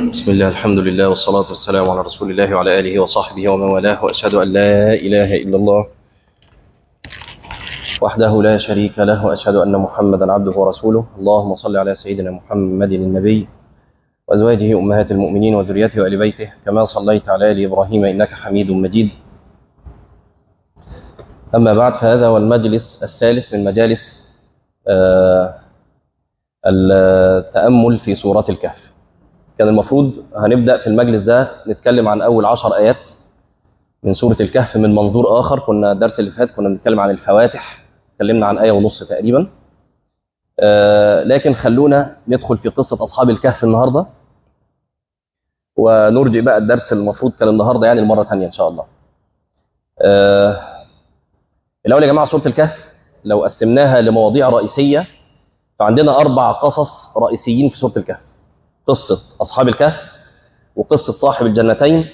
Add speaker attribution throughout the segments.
Speaker 1: بسم الله الحمد لله والصلاة والسلام على رسول الله وعلى آله وصحبه ومن والاه وأشهد أن لا إله إلا الله وحده لا شريك له وأشهد أن محمدا عبده ورسوله اللهم صل على سيدنا محمد النبي وأزواجه أمهات المؤمنين وذريته وآل بيته كما صليت على آل إبراهيم إنك حميد مجيد أما بعد فهذا هو المجلس الثالث من مجالس آه التأمل في سورة الكهف كان المفروض هنبدأ في المجلس ده نتكلم عن أول عشر آيات من سورة الكهف من منظور آخر كنا الدرس اللي فات كنا بنتكلم عن الفواتح اتكلمنا عن آية ونص تقريبا آه لكن خلونا ندخل في قصة أصحاب الكهف النهاردة ونرجع بقى الدرس المفروض كان النهاردة يعني المرة ثانية إن شاء الله آه الأول يا جماعة سورة الكهف لو قسمناها لمواضيع رئيسية فعندنا أربع قصص رئيسيين في سورة الكهف قصة أصحاب الكهف وقصة صاحب الجنتين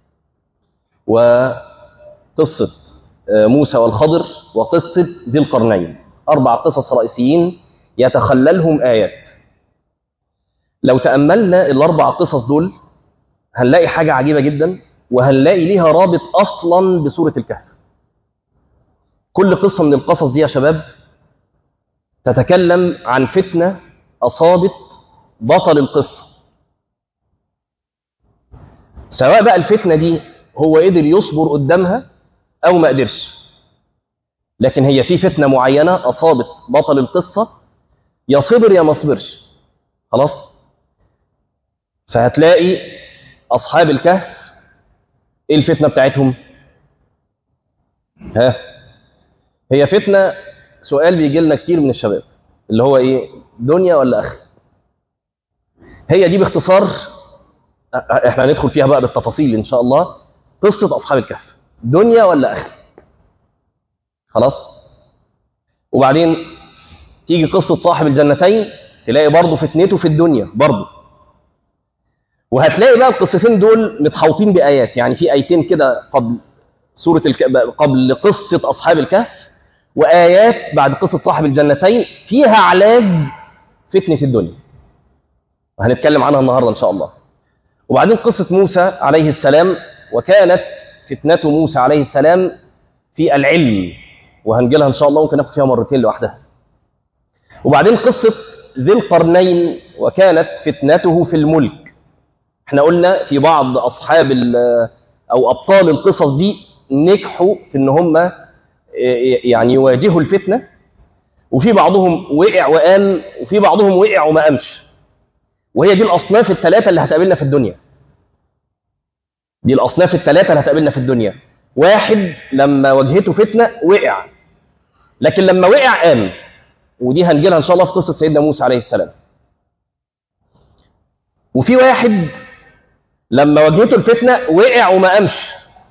Speaker 1: وقصة موسى والخضر وقصة ذي القرنين أربع قصص رئيسيين يتخللهم آيات لو تأملنا الأربع قصص دول هنلاقي حاجة عجيبة جدا وهنلاقي ليها رابط أصلا بسورة الكهف كل قصة من القصص دي يا شباب تتكلم عن فتنة أصابت بطل القصة سواء بقى الفتنة دي هو قدر يصبر قدامها أو ما قدرش لكن هي في فتنة معينة أصابت بطل القصة يا صبر يا ما صبرش خلاص فهتلاقي أصحاب الكهف إيه الفتنة بتاعتهم ها هي فتنة سؤال بيجي لنا كتير من الشباب اللي هو إيه دنيا ولا آخر هي دي باختصار احنا هندخل فيها بقى بالتفاصيل ان شاء الله قصه اصحاب الكهف دنيا ولا اخره خلاص وبعدين تيجي قصه صاحب الجنتين تلاقي برضه فتنته في الدنيا برضه وهتلاقي بقى القصتين دول متحوطين بايات يعني في ايتين كده قبل سوره الك... قبل قصه اصحاب الكهف وايات بعد قصه صاحب الجنتين فيها علاج فتنه الدنيا وهنتكلم عنها النهارده ان شاء الله وبعدين قصه موسى عليه السلام وكانت فتنه موسى عليه السلام في العلم وهنجي لها ان شاء الله ممكن ناخد فيها مرتين لوحدها وبعدين قصه ذي القرنين وكانت فتنته في الملك احنا قلنا في بعض اصحاب او ابطال القصص دي نجحوا في ان هم يعني يواجهوا الفتنه وفي بعضهم وقع وقام وفي بعضهم وقع وما قامش وهي دي الأصناف الثلاثة اللي هتقابلنا في الدنيا دي الأصناف الثلاثة اللي هتقابلنا في الدنيا واحد لما واجهته فتنة وقع لكن لما وقع قام ودي هنجيلها إن شاء الله في قصة سيدنا موسى عليه السلام وفي واحد لما واجهته الفتنة وقع وما قامش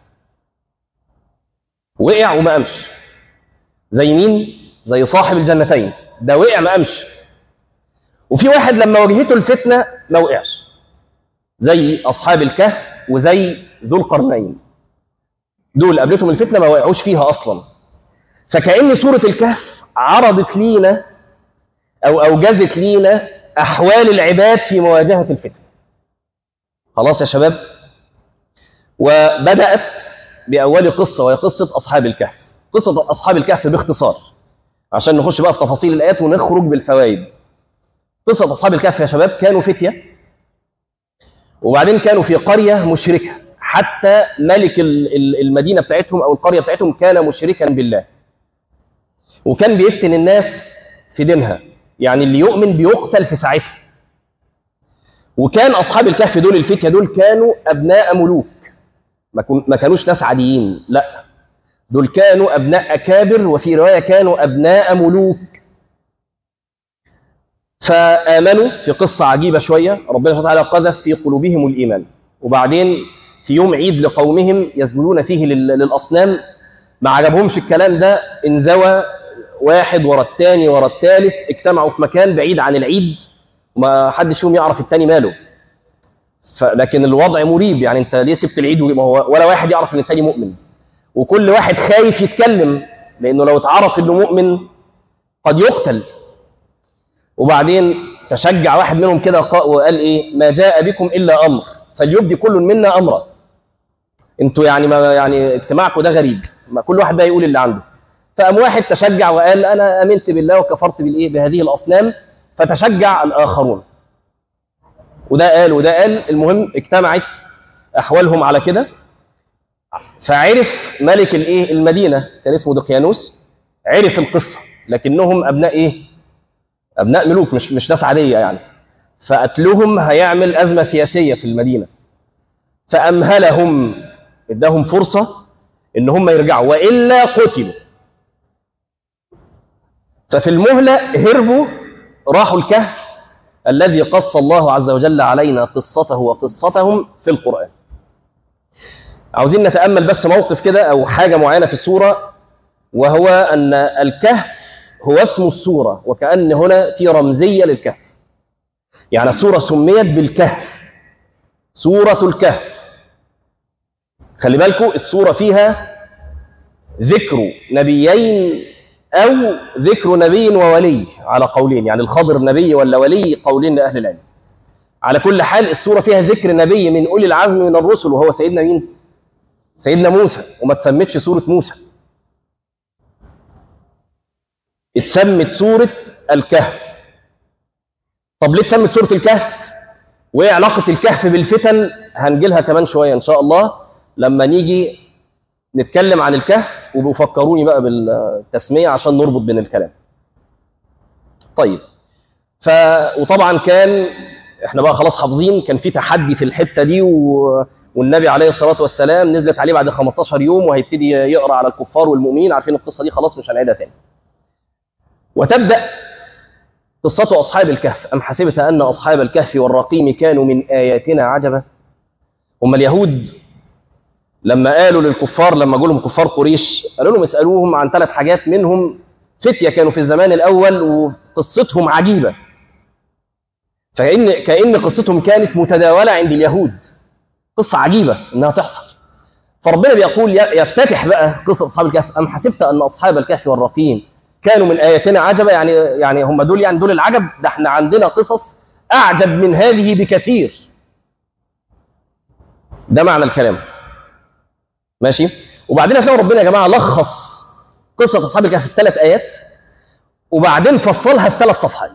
Speaker 1: وقع وما قامش زي مين؟ زي صاحب الجنتين ده وقع ما قامش وفي واحد لما واجهته الفتنة ما وقعش زي أصحاب الكهف وزي ذو القرنين دول قابلتهم الفتنة ما وقعوش فيها أصلا فكأن سورة الكهف عرضت لينا أو أوجزت لينا أحوال العباد في مواجهة الفتنة خلاص يا شباب وبدأت بأول قصة وهي قصة أصحاب الكهف قصة أصحاب الكهف باختصار عشان نخش بقى في تفاصيل الآيات ونخرج بالفوائد قصة أصحاب الكهف يا شباب كانوا فتية وبعدين كانوا في قرية مشركة حتى ملك المدينة بتاعتهم أو القرية بتاعتهم كان مشركا بالله وكان بيفتن الناس في دينها يعني اللي يؤمن بيقتل في ساعتها وكان أصحاب الكهف دول الفتية دول كانوا أبناء ملوك ما كانوش ناس عاديين لا دول كانوا أبناء أكابر وفي رواية كانوا أبناء ملوك فآمنوا في قصة عجيبة شوية ربنا سبحانه وتعالى قذف في قلوبهم الإيمان وبعدين في يوم عيد لقومهم يسجدون فيه للأصنام ما عجبهمش الكلام ده انزوى واحد ورا الثاني ورا الثالث اجتمعوا في مكان بعيد عن العيد وما حدش فيهم يعرف الثاني ماله لكن الوضع مريب يعني انت ليه سبت العيد ولا واحد يعرف ان الثاني مؤمن وكل واحد خايف يتكلم لانه لو اتعرف انه مؤمن قد يقتل وبعدين تشجع واحد منهم كده وقا- وقال ايه ما جاء بكم الا امر فليبدي كل منا امره انتوا يعني ما يعني اجتماعكم ده غريب ما كل واحد بقى يقول اللي عنده فقام واحد تشجع وقال انا امنت بالله وكفرت بالايه بهذه الاصنام فتشجع الاخرون وده قال وده قال المهم اجتمعت احوالهم على كده فعرف ملك الايه المدينه كان اسمه دقيانوس عرف القصه لكنهم ابناء ايه ابناء ملوك مش مش ناس عاديه يعني فقتلهم هيعمل ازمه سياسيه في المدينه فامهلهم اداهم فرصه ان هم يرجعوا والا قتلوا ففي المهله هربوا راحوا الكهف الذي قص الله عز وجل علينا قصته وقصتهم في القران عاوزين نتامل بس موقف كده او حاجه معينه في السوره وهو ان الكهف هو اسم السوره وكان هنا في رمزيه للكهف يعني السوره سميت بالكهف سوره الكهف خلي بالكم السوره فيها ذكر نبيين او ذكر نبي وولي على قولين يعني الخضر نبي ولا ولي قولين لاهل العلم على كل حال السوره فيها ذكر نبي من اولي العزم من الرسل وهو سيدنا مين سيدنا موسى وما تسمتش سوره موسى اتسمت سوره الكهف طب ليه اتسمت سوره الكهف وايه علاقه الكهف بالفتن هنجيلها كمان شويه ان شاء الله لما نيجي نتكلم عن الكهف وبيفكروني بقى بالتسميه عشان نربط بين الكلام طيب ف وطبعا كان احنا بقى خلاص حافظين كان في تحدي في الحته دي و... والنبي عليه الصلاه والسلام نزلت عليه بعد 15 يوم وهيبتدي يقرا على الكفار والمؤمنين عارفين القصه دي خلاص مش هنعيدها تاني وتبدا قصه اصحاب الكهف ام حسبت ان اصحاب الكهف والرقيم كانوا من اياتنا عجبا هم اليهود لما قالوا للكفار لما جولهم كفار قريش قالوا لهم اسالوهم عن ثلاث حاجات منهم فتيه كانوا في الزمان الاول وقصتهم عجيبه فكأن كأن قصتهم كانت متداولة عند اليهود قصة عجيبة إنها تحصل فربنا بيقول يفتتح بقى قصة أصحاب الكهف أم حسبت أن أصحاب الكهف والرقيم كانوا من آياتنا عجبا يعني يعني هم دول يعني دول العجب ده احنا عندنا قصص أعجب من هذه بكثير ده معنى الكلام ماشي وبعدين هتلاقوا ربنا يا جماعة لخص قصة أصحاب الكهف في ثلاث آيات وبعدين فصلها في ثلاث صفحات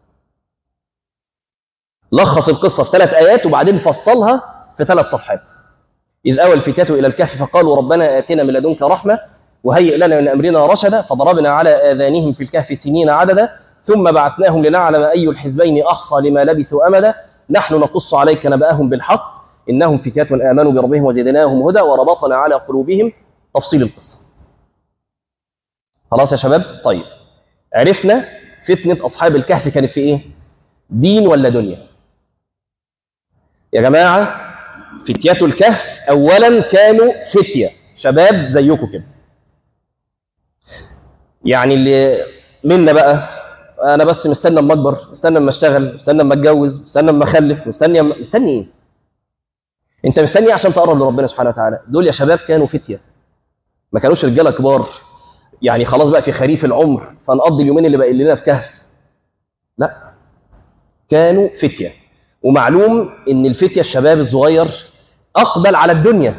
Speaker 1: لخص القصة في ثلاث آيات وبعدين فصلها في ثلاث صفحات إذ أوى الفتاة إلى الكهف فقالوا ربنا آتنا من لدنك رحمة وهيئ لنا من أمرنا رشدا فضربنا على آذانهم في الكهف سنين عددا ثم بعثناهم لنعلم أي الحزبين أحصى لما لبثوا أمدا نحن نقص عليك نبأهم بالحق إنهم فتاة آمنوا بربهم وزدناهم هدى وربطنا على قلوبهم تفصيل القصة خلاص يا شباب طيب عرفنا فتنة أصحاب الكهف كانت في إيه دين ولا دنيا يا جماعة فتيات الكهف أولا كانوا فتية شباب زيكم كده يعني اللي منا بقى أنا بس مستنى أما أكبر مستنى أما أشتغل مستنى أما أتجوز مستنى أما أخلف مستني أما مستني إيه؟ أنت مستني عشان تقرب لربنا سبحانه وتعالى دول يا شباب كانوا فتية ما كانوش رجالة كبار يعني خلاص بقى في خريف العمر فنقضي اليومين اللي باقي لنا في كهف لا كانوا فتية ومعلوم ان الفتية الشباب الصغير اقبل على الدنيا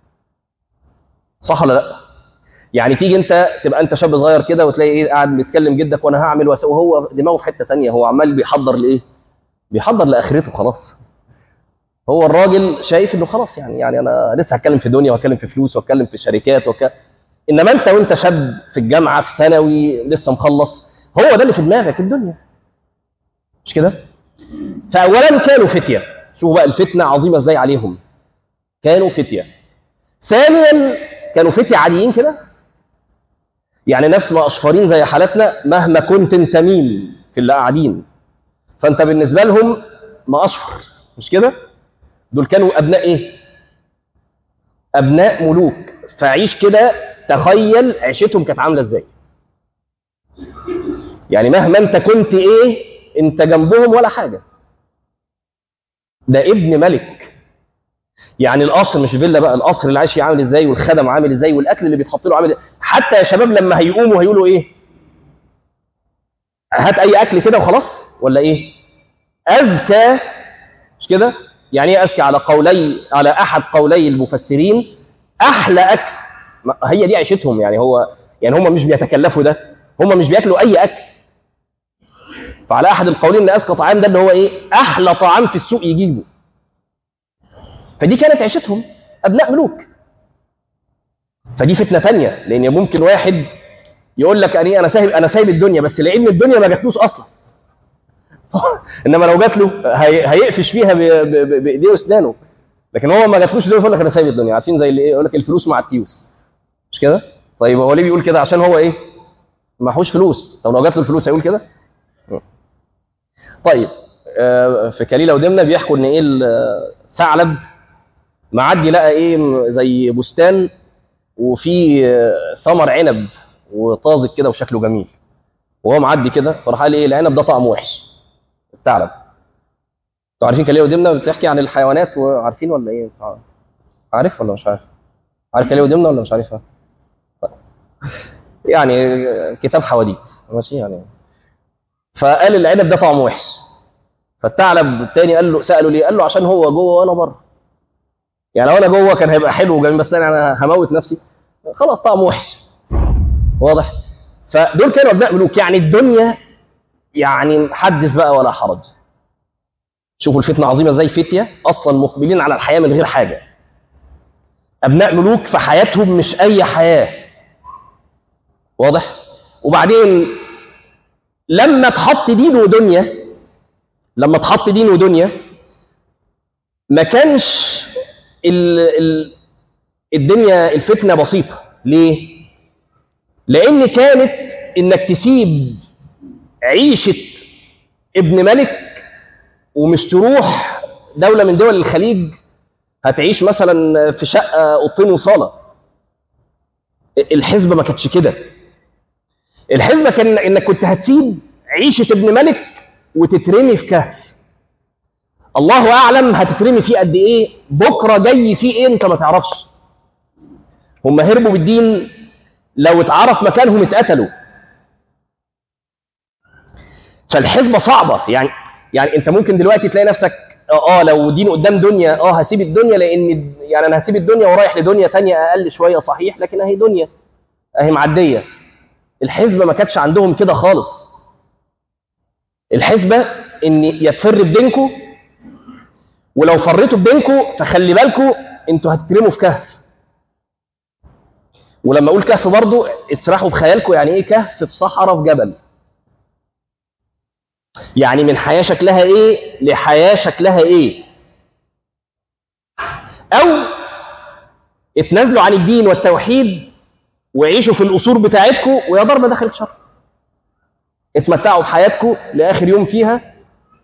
Speaker 1: صح ولا لا يعني تيجي انت تبقى انت شاب صغير كده وتلاقي ايه قاعد بيتكلم جدك وانا هعمل واسوي وهو دماغه في حته تانية هو عمال بيحضر لايه بيحضر لاخرته خلاص هو الراجل شايف انه خلاص يعني يعني انا لسه هتكلم في دنيا وهتكلم في فلوس وهتكلم في شركات وك... انما انت وانت شاب في الجامعه في ثانوي لسه مخلص هو ده اللي في دماغك الدنيا مش كده فأولا كانوا فتية شوفوا بقى الفتنة عظيمة ازاي عليهم كانوا فتية ثانيا كانوا فتية عاديين كده يعني ناس ما أشفرين زي حالتنا مهما كنت انت مين في اللي قاعدين فانت بالنسبة لهم ما أشفر مش كده دول كانوا أبناء إيه أبناء ملوك فعيش كده تخيل عيشتهم كانت عاملة ازاي يعني مهما انت كنت ايه انت جنبهم ولا حاجه ده ابن ملك يعني القصر مش فيلا بقى القصر اللي عايش فيه عامل ازاي والخدم عامل ازاي والاكل اللي بيتحط له عامل ازاي حتى يا شباب لما هيقوموا هيقولوا ايه هات اي اكل كده وخلاص ولا ايه أزكى مش كده يعني ايه أزكى على قولي على أحد قولي المفسرين أحلى أكل ما- هي دي عيشتهم يعني هو يعني هم مش بيتكلفوا ده هم مش بياكلوا أي أكل فعلى أحد القولين إن أزكى طعام ده اللي هو إيه أحلى طعام في السوق يجيبه فدي كانت عيشتهم أبناء ملوك فدي فتنة تانية لأن ممكن واحد يقول لك أنا أنا سايب أنا سايب الدنيا بس لأن الدنيا ما جاتلوش أصلا انما لو جات له هي... هيقفش فيها ب... ب... ب... بايديه واسنانه لكن هو ما جاتلوش ليه يقول لك انا سايب الدنيا عارفين زي اللي ايه يقول لك الفلوس مع التيوس مش كده طيب هو ليه بيقول كده عشان هو ايه معهوش فلوس طب لو جات له الفلوس هيقول كده طيب آه، في كليله ودمنه بيحكوا ان ايه الثعلب معدي لقى ايه زي بستان وفيه آه، ثمر عنب وطازج كده وشكله جميل وهو معدي كده فراح قال ايه العنب ده طعمه وحش الثعلب انتوا عارفين كليه ودمنه بتحكي عن الحيوانات وعارفين ولا ايه انت عارف ولا مش عارف عارف كليه ودمنه ولا مش عارفها طيب. يعني كتاب حواديت ماشي يعني فقال العنب ده طعمه وحش فالثعلب التاني قال له ساله ليه قال له عشان هو جوه وانا بره يعني لو انا جوه كان هيبقى حلو وجميل بس انا أنا هموت نفسي خلاص طعمه وحش واضح فدول كانوا ابناء ملوك يعني الدنيا يعني حدث بقى ولا حرج شوفوا الفتنه عظيمه ازاي فتيه اصلا مقبلين على الحياه من غير حاجه ابناء ملوك في حياتهم مش اي حياه واضح وبعدين لما تحط دين ودنيا لما تحط دين ودنيا ما كانش ال ال الدنيا الفتنه بسيطه ليه لان كانت انك تسيب عيشه ابن ملك ومش تروح دوله من دول الخليج هتعيش مثلا في شقه اوضتين وصاله الحزبه ما كانتش كده الحزبه كان انك كنت هتسيب عيشه ابن ملك وتترمي في كهف الله اعلم هتترمي فيه قد ايه بكره جاي فيه ايه انت ما تعرفش هم هربوا بالدين لو اتعرف مكانهم اتقتلوا فالحزبه صعبه يعني يعني انت ممكن دلوقتي تلاقي نفسك اه, آه لو دين قدام دنيا اه هسيب الدنيا لان يعني انا هسيب الدنيا ورايح لدنيا تانية اقل شويه صحيح لكن اهي دنيا اهي معديه الحزبه ما كانتش عندهم كده خالص الحزبه ان يتفر بدينكم ولو فريتوا بدينكم فخلي بالكم انتوا هتترموا في كهف ولما اقول كهف برضو اسرحوا بخيالكم يعني ايه كهف في صحراء في جبل يعني من حياه شكلها ايه لحياه شكلها ايه او اتنازلوا عن الدين والتوحيد وعيشوا في القصور بتاعتكم ويا ضرب دخلت شر اتمتعوا بحياتكم لاخر يوم فيها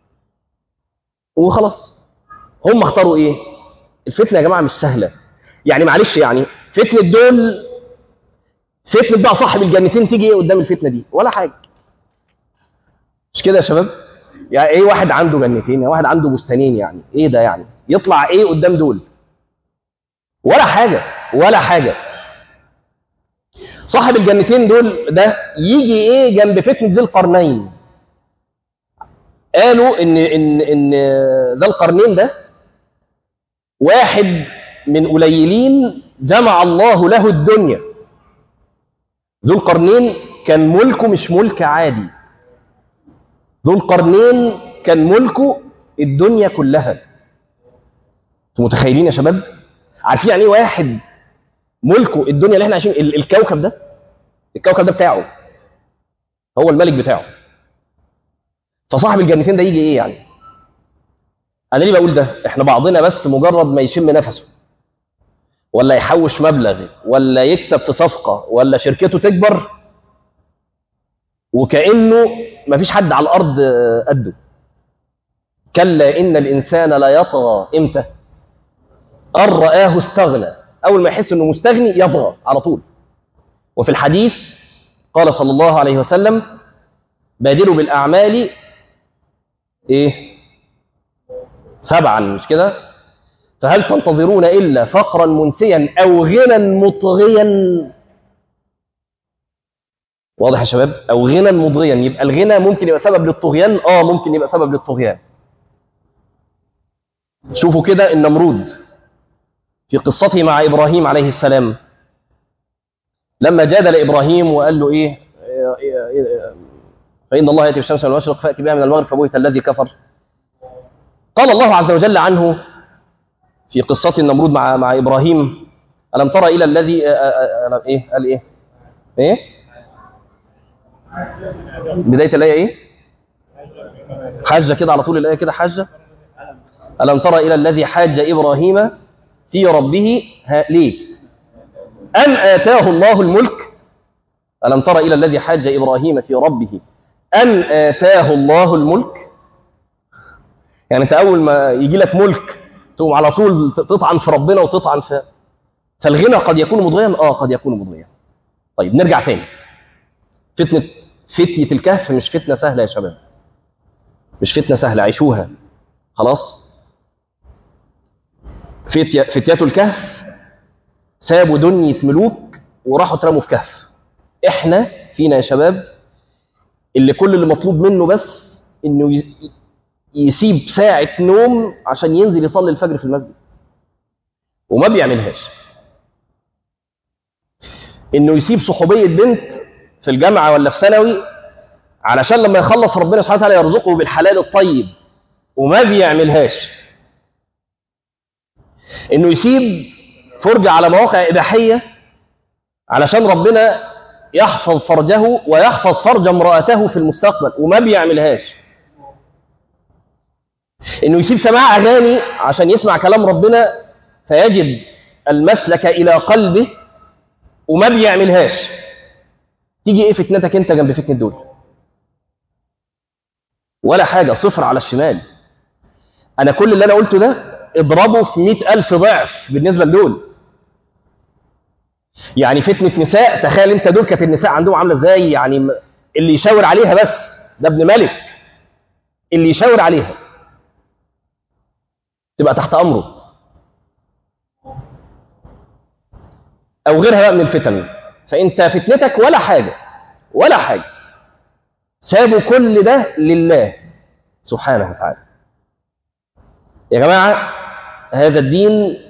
Speaker 1: وخلاص هم اختاروا ايه الفتنه يا جماعه مش سهله يعني معلش يعني فتنه دول فتنه بقى صاحب الجنتين تيجي ايه قدام الفتنه دي ولا حاجه مش كده يا شباب يعني ايه واحد عنده جنتين يعني واحد عنده بستانين يعني ايه ده يعني يطلع ايه قدام دول ولا حاجه ولا حاجه صاحب الجنتين دول ده يجي ايه جنب فتنه ذي القرنين قالوا ان ان ان ذا القرنين ده واحد من قليلين جمع الله له الدنيا ذو القرنين كان ملكه مش ملك عادي ذو القرنين كان ملكه الدنيا كلها انتوا متخيلين يا شباب عارفين يعني ايه واحد ملكه الدنيا اللي احنا عايشين ال- الكوكب ده الكوكب ده بتاعه هو الملك بتاعه فصاحب الجنتين ده يجي ايه يعني انا ليه بقول ده احنا بعضنا بس مجرد ما يشم نفسه ولا يحوش مبلغ ولا يكسب في صفقة ولا شركته تكبر وكأنه ما فيش حد على الأرض قده كلا إن الإنسان لا يطغى إمتى أن رآه استغنى أول ما يحس أنه مستغني يطغى على طول وفي الحديث قال صلى الله عليه وسلم بادروا بالأعمال إيه سبعا مش كده فهل تنتظرون إلا فقرا منسيا أو غنى مطغيا واضح يا شباب أو غنى مطغيا يبقى الغنى ممكن يبقى سبب للطغيان آه ممكن يبقى سبب للطغيان شوفوا كده النمرود في قصته مع إبراهيم عليه السلام لما جادل إبراهيم وقال له إيه فإن الله يأتي بالشمس من المشرق فأتي بها من المغرب فبهت الذي كفر قال الله عز وجل عنه في قصة النمرود مع مع إبراهيم ألم ترى إلى الذي إيه قال إيه إيه بداية الآية إيه حاجة كده على طول الآية كده حاجة ألم ترى إلى الذي حاج إبراهيم في ربه ها ليه أن آتاه الله الملك ألم ترى إلى الذي حاج إبراهيم في ربه أن آتاه الله الملك يعني أنت أول ما يجي لك ملك تقوم على طول تطعن في ربنا وتطعن في فالغنى قد يكون مضغيا آه قد يكون مضغيا طيب نرجع تاني فتنة فتية الكهف مش فتنة سهلة يا شباب مش فتنة سهلة عيشوها خلاص فتية فتيات الكهف سابوا دنيا ملوك وراحوا اترموا في كهف احنا فينا يا شباب اللي كل اللي مطلوب منه بس انه يسيب ساعة نوم عشان ينزل يصلي الفجر في المسجد وما بيعملهاش انه يسيب صحوبية بنت في الجامعة ولا في ثانوي علشان لما يخلص ربنا سبحانه وتعالى يرزقه بالحلال الطيب وما بيعملهاش انه يسيب فرجة على مواقع إباحية علشان ربنا يحفظ فرجه ويحفظ فرج امرأته في المستقبل وما بيعملهاش انه يسيب سماع اغاني عشان يسمع كلام ربنا فيجد المسلك الى قلبه وما بيعملهاش تيجي ايه فتنتك انت جنب فتنه دول ولا حاجه صفر على الشمال انا كل اللي انا قلته ده اضربه في مئة ألف ضعف بالنسبة لدول يعني فتنة نساء تخيل انت دول كانت النساء عندهم عاملة ازاي يعني اللي يشاور عليها بس ده ابن ملك اللي يشاور عليها تبقى تحت أمره أو غيرها بقى من الفتن فأنت فتنتك ولا حاجة ولا حاجة سابوا كل ده لله سبحانه وتعالى يا جماعة هذا الدين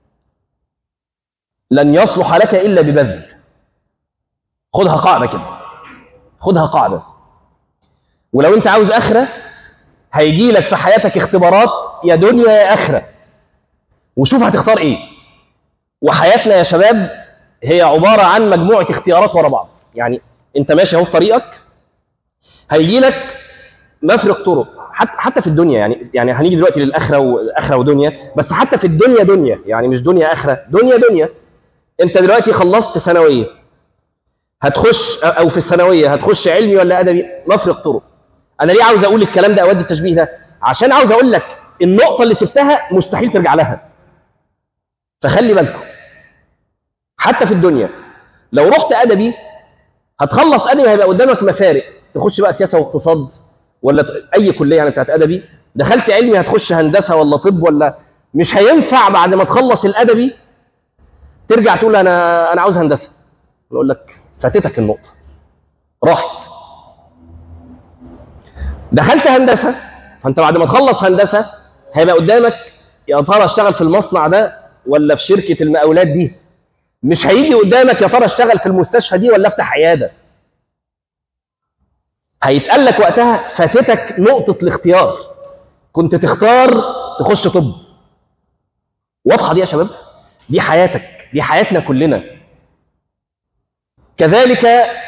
Speaker 1: لن يصلح لك إلا ببذل خدها قاعدة كده خدها قاعدة ولو أنت عاوز آخرة هيجي لك في حياتك اختبارات يا دنيا يا آخرة وشوف هتختار إيه وحياتنا يا شباب هي عبارة عن مجموعة اختيارات ورا بعض يعني أنت ماشي أهو في طريقك هيجي لك مفرق طرق حتى حتى في الدنيا يعني يعني هنيجي دلوقتي للاخره واخره ودنيا بس حتى في الدنيا دنيا يعني مش دنيا اخره دنيا دنيا انت دلوقتي خلصت ثانويه هتخش او في الثانويه هتخش علمي ولا ادبي مفرق طرق انا ليه عاوز اقول الكلام ده اودي التشبيه ده عشان عاوز اقول لك النقطه اللي سبتها مستحيل ترجع لها فخلي بالكم حتى في الدنيا لو رحت ادبي هتخلص ادبي هيبقى قدامك مفارق تخش بقى سياسه واقتصاد ولا اي كليه يعني بتاعت ادبي دخلت علمي هتخش هندسه ولا طب ولا مش هينفع بعد ما تخلص الادبي ترجع تقول انا انا عاوز هندسه نقول لك فاتتك النقطه راحت دخلت هندسه فانت بعد ما تخلص هندسه هيبقى قدامك يا ترى اشتغل في المصنع ده ولا في شركه المقاولات دي مش هيجي قدامك يا ترى اشتغل في المستشفى دي ولا افتح عياده هيتقال لك وقتها فاتتك نقطة الاختيار كنت تختار تخش طب واضحة دي يا شباب دي حياتك دي حياتنا كلنا كذلك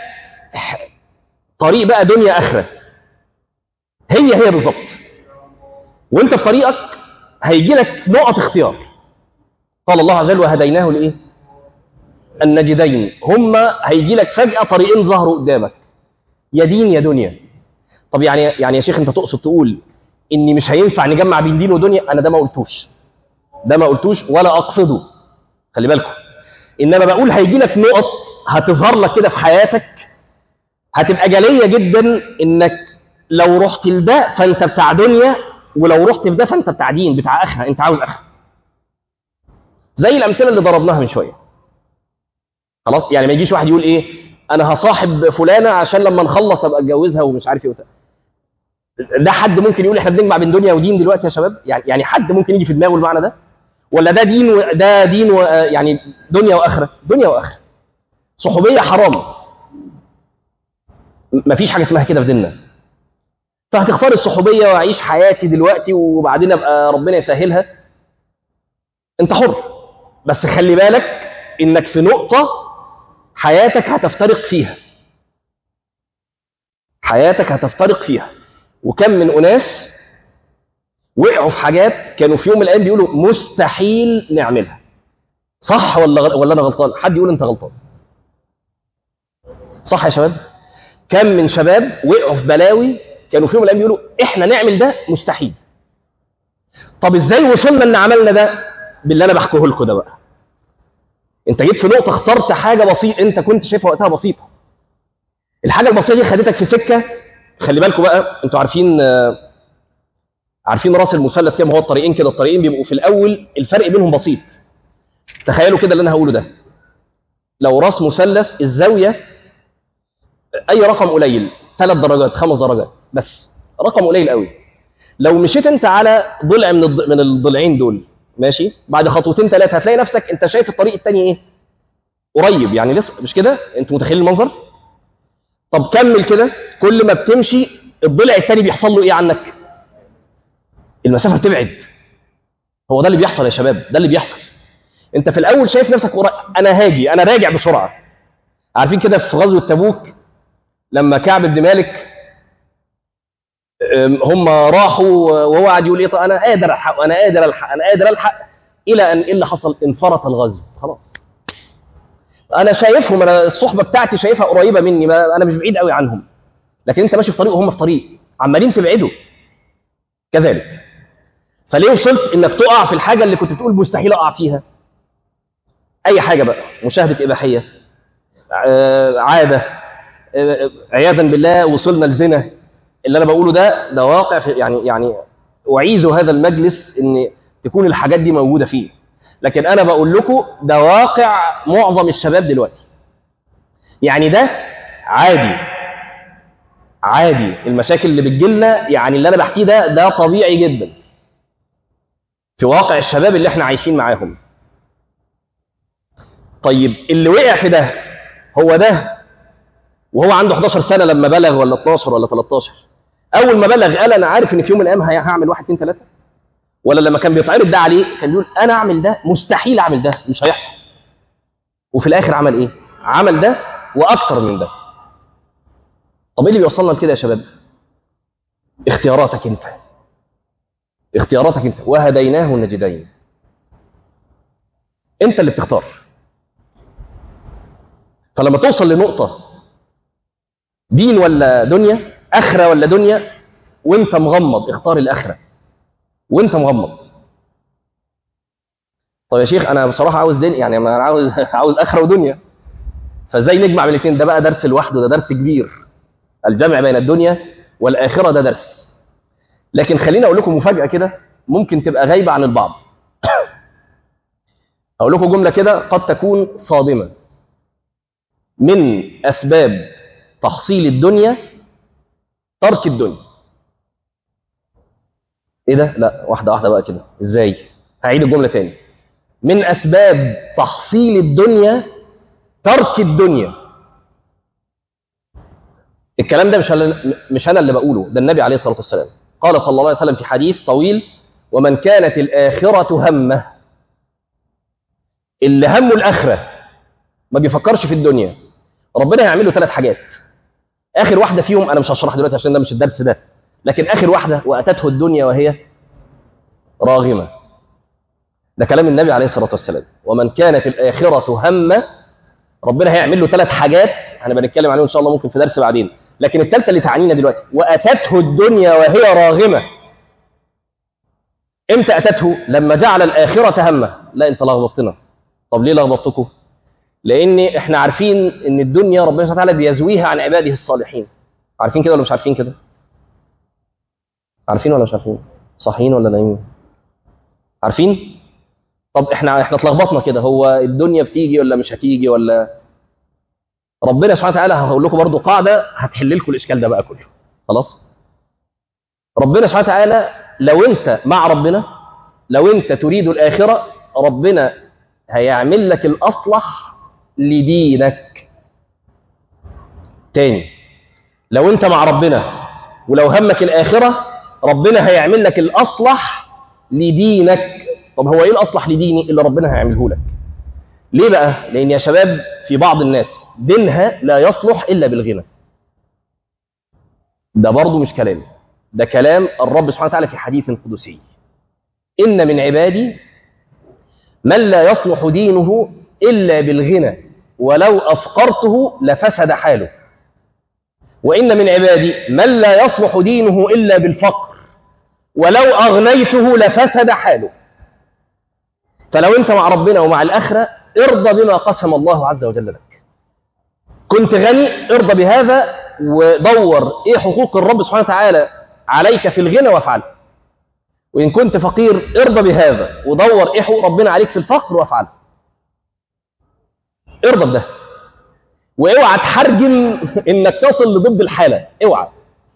Speaker 1: طريق بقى دنيا آخرة هي هي بالظبط وانت في طريقك هيجي لك نقط اختيار قال الله عز وجل وهديناه لايه النجدين هما هيجي لك فجأة طريقين ظهروا قدامك يا دين يا دنيا طب يعني يعني يا شيخ انت تقصد تقول ان مش هينفع نجمع بين دين ودنيا انا ده ما قلتوش ده ما قلتوش ولا اقصده خلي بالكم انما بقول هيجي لك نقط هتظهر لك كده في حياتك هتبقى جليه جدا انك لو رحت لده فانت بتاع دنيا ولو رحت في ده فانت بتاع دين بتاع اخره انت عاوز اخره زي الامثله اللي ضربناها من شويه خلاص يعني ما يجيش واحد يقول ايه انا هصاحب فلانه عشان لما نخلص ابقى اتجوزها ومش عارف ايه وبتاع ده حد ممكن يقول احنا بنجمع بين دنيا ودين دلوقتي يا شباب يعني يعني حد ممكن يجي في دماغه المعنى ده ولا ده دين و... ده دين و... يعني دنيا واخره دنيا واخره صحوبيه حرام مفيش حاجه اسمها كده في ديننا فهتختار الصحوبيه واعيش حياتي دلوقتي وبعدين ابقى ربنا يسهلها انت حر بس خلي بالك انك في نقطه حياتك هتفترق فيها حياتك هتفترق فيها وكم من اناس وقعوا في حاجات كانوا في يوم من الايام بيقولوا مستحيل نعملها صح ولا غ... ولا انا غلطان حد يقول انت غلطان صح يا شباب كم من شباب وقعوا في بلاوي كانوا في يوم من الايام بيقولوا احنا نعمل ده مستحيل طب ازاي وصلنا ان عملنا ده باللي انا بحكيه لكم ده بقى انت جيت في نقطه اخترت حاجه بسيطه انت كنت شايفها وقتها بسيطه الحاجه البسيطه دي خدتك في سكه خلي بالكم بقى انتوا عارفين عارفين راس المثلث كده ما هو الطريقين كده الطريقين بيبقوا في الاول الفرق بينهم بسيط تخيلوا كده اللي انا هقوله ده لو راس مثلث الزاويه اي رقم قليل ثلاث درجات خمس درجات بس رقم قليل قوي لو مشيت انت على ضلع من الض... من الضلعين دول ماشي بعد خطوتين ثلاثه هتلاقي نفسك انت شايف الطريق الثاني ايه قريب يعني لسه مش كده انتوا متخيلين المنظر طب كمل كده كل ما بتمشي الضلع الثاني بيحصل له ايه عنك المسافه بتبعد هو ده اللي بيحصل يا شباب ده اللي بيحصل انت في الاول شايف نفسك قريب انا هاجي انا راجع بسرعه عارفين كده في غزوه تبوك لما كعب بن مالك هم راحوا وهو قاعد يقول ايه انا قادر الحق انا قادر الحق انا قادر الحق الى ان ايه اللي حصل انفرط الغزو خلاص انا شايفهم انا الصحبه بتاعتي شايفها قريبه مني ما انا مش بعيد قوي عنهم لكن انت ماشي في طريق وهم في طريق عمالين تبعدوا كذلك فليه وصلت انك تقع في الحاجه اللي كنت تقول مستحيل اقع فيها اي حاجه بقى مشاهده اباحيه عاده عياذا بالله وصلنا لزنا اللي انا بقوله ده ده واقع في يعني يعني اعيذ هذا المجلس ان تكون الحاجات دي موجوده فيه لكن انا بقول لكم ده واقع معظم الشباب دلوقتي يعني ده عادي عادي المشاكل اللي بتجيلنا يعني اللي انا بحكيه ده ده طبيعي جدا في واقع الشباب اللي احنا عايشين معاهم طيب اللي وقع في ده هو ده وهو عنده 11 سنه لما بلغ ولا 12 ولا 13 اول ما بلغ قال انا عارف ان في يوم من الايام هعمل واحد اثنين ثلاثه ولا لما كان بيتعرض ده عليه كان يقول انا اعمل ده مستحيل اعمل ده مش هيحصل وفي الاخر عمل ايه عمل ده واكتر من ده طب ايه اللي بيوصلنا لكده يا شباب اختياراتك انت اختياراتك انت وهديناه النجدين انت اللي بتختار فلما توصل لنقطه دين ولا دنيا اخره ولا دنيا وانت مغمض اختار الاخره وانت مغمض طب يا شيخ انا بصراحه عاوز دين يعني انا عاوز عاوز اخره ودنيا فازاي نجمع بين الاثنين ده بقى درس لوحده ده درس كبير الجمع بين الدنيا والاخره ده درس لكن خليني اقول لكم مفاجاه كده ممكن تبقى غايبه عن البعض اقول لكم جمله كده قد تكون صادمه من اسباب تحصيل الدنيا ترك الدنيا ايه ده لا واحده واحده بقى كده ازاي هعيد الجمله تاني من اسباب تحصيل الدنيا ترك الدنيا الكلام ده مش أنا مش انا اللي بقوله ده النبي عليه الصلاه والسلام قال صلى الله عليه وسلم في حديث طويل ومن كانت الاخره همه اللي همه الاخره ما بيفكرش في الدنيا ربنا هيعمل له ثلاث حاجات اخر واحده فيهم انا مش هشرح دلوقتي عشان ده مش الدرس ده لكن اخر واحده واتته الدنيا وهي راغمه ده كلام النبي عليه الصلاه والسلام ومن كانت الاخره همه ربنا هيعمل له ثلاث حاجات هنبقى نتكلم عليهم ان شاء الله ممكن في درس بعدين لكن الثالثه اللي تعنينا دلوقتي واتته الدنيا وهي راغمه امتى اتته لما جعل الاخره همه لا انت لخبطتنا طب ليه لخبطتكم لان احنا عارفين ان الدنيا ربنا سبحانه وتعالى بيزويها عن عباده الصالحين عارفين كده ولا مش عارفين كده عارفين ولا مش عارفين صاحيين ولا نايمين عارفين طب احنا احنا اتلخبطنا كده هو الدنيا بتيجي ولا مش هتيجي ولا ربنا سبحانه وتعالى هقول لكم برضو قاعده هتحل لكم الاشكال ده بقى كله خلاص ربنا سبحانه وتعالى لو انت مع ربنا لو انت تريد الاخره ربنا هيعمل لك الاصلح لدينك تاني لو انت مع ربنا ولو همك الاخره ربنا هيعمل لك الاصلح لدينك طب هو ايه الاصلح لديني اللي ربنا هيعمله لك ليه بقى لان يا شباب في بعض الناس دينها لا يصلح الا بالغنى ده برضه مش كلامي ده كلام الرب سبحانه وتعالى في حديث قدسي ان من عبادي من لا يصلح دينه الا بالغنى ولو افقرته لفسد حاله وان من عبادي من لا يصلح دينه الا بالفقر ولو اغنيته لفسد حاله فلو انت مع ربنا ومع الاخره ارضى بما قسم الله عز وجل لك كنت غني ارضى بهذا ودور ايه حقوق الرب سبحانه وتعالى عليك في الغنى وافعله وان كنت فقير ارضى بهذا ودور ايه حقوق ربنا عليك في الفقر وافعله ارضى بده واوعى تحرجم انك تصل لضد الحاله اوعى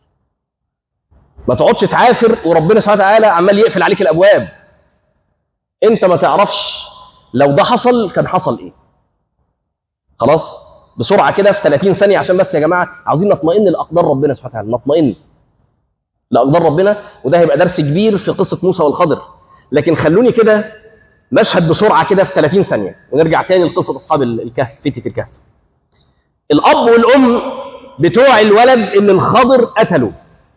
Speaker 1: ما تقعدش تعافر وربنا سبحانه وتعالى عمال يقفل عليك الابواب انت ما تعرفش لو ده حصل كان حصل ايه خلاص بسرعه كده في 30 ثانيه عشان بس يا جماعه عاوزين نطمئن لاقدار ربنا سبحانه وتعالى نطمئن لاقدار ربنا وده هيبقى درس كبير في قصه موسى والخضر لكن خلوني كده مشهد بسرعه كده في 30 ثانيه ونرجع تاني لقصه اصحاب الكهف فتة الكهف الاب والام بتوع الولد اللي الخضر قتله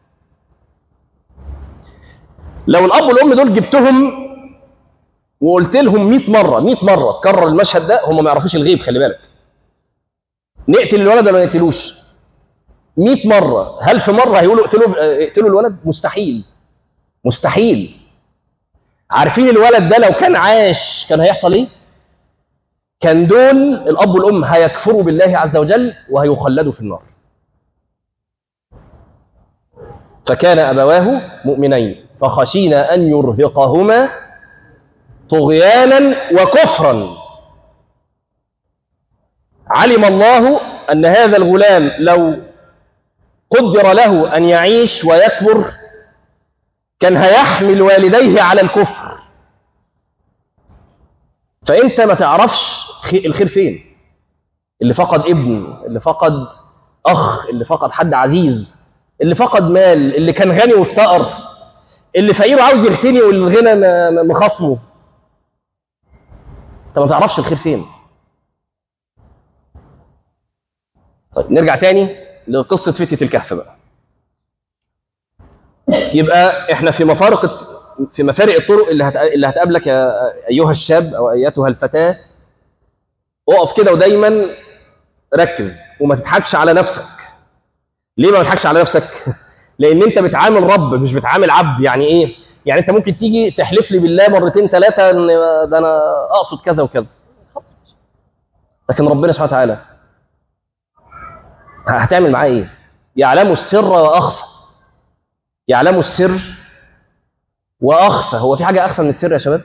Speaker 1: لو الاب والام دول جبتهم وقلت لهم 100 مره 100 مره تكرر المشهد ده هم ما يعرفوش الغيب خلي بالك نقتل الولد ولا ما نقتلوش 100 مره هل في مره هيقولوا اقتلوا اقتلوا الولد مستحيل مستحيل عارفين الولد ده لو كان عاش كان هيحصل ايه كان دول الاب والام هيكفروا بالله عز وجل وهيخلدوا في النار فكان ابواه مؤمنين فخشينا ان يرهقهما طغيانا وكفرا علم الله ان هذا الغلام لو قدر له ان يعيش ويكبر كان هيحمل والديه على الكفر فانت ما تعرفش الخير فين اللي فقد ابن اللي فقد اخ اللي فقد حد عزيز اللي فقد مال اللي كان غني وافتقر اللي فقير عاوز يغتني والغنى مخاصمه انت ما تعرفش الخير فين طيب نرجع تاني لقصة فتة الكهف بقى يبقى احنا في مفارق في مفارق الطرق اللي هت... اللي هتقابلك يا ايها الشاب او ايتها الفتاة اقف كده ودايما ركز وما تضحكش على نفسك ليه ما تضحكش على نفسك لان انت بتعامل رب مش بتعامل عبد يعني ايه يعني انت ممكن تيجي تحلف لي بالله مرتين ثلاثه ان ده انا اقصد كذا وكذا لكن ربنا سبحانه وتعالى هتعمل معاه ايه يعلم السر واخفى يعلم السر واخفى هو في حاجه اخفى من السر يا شباب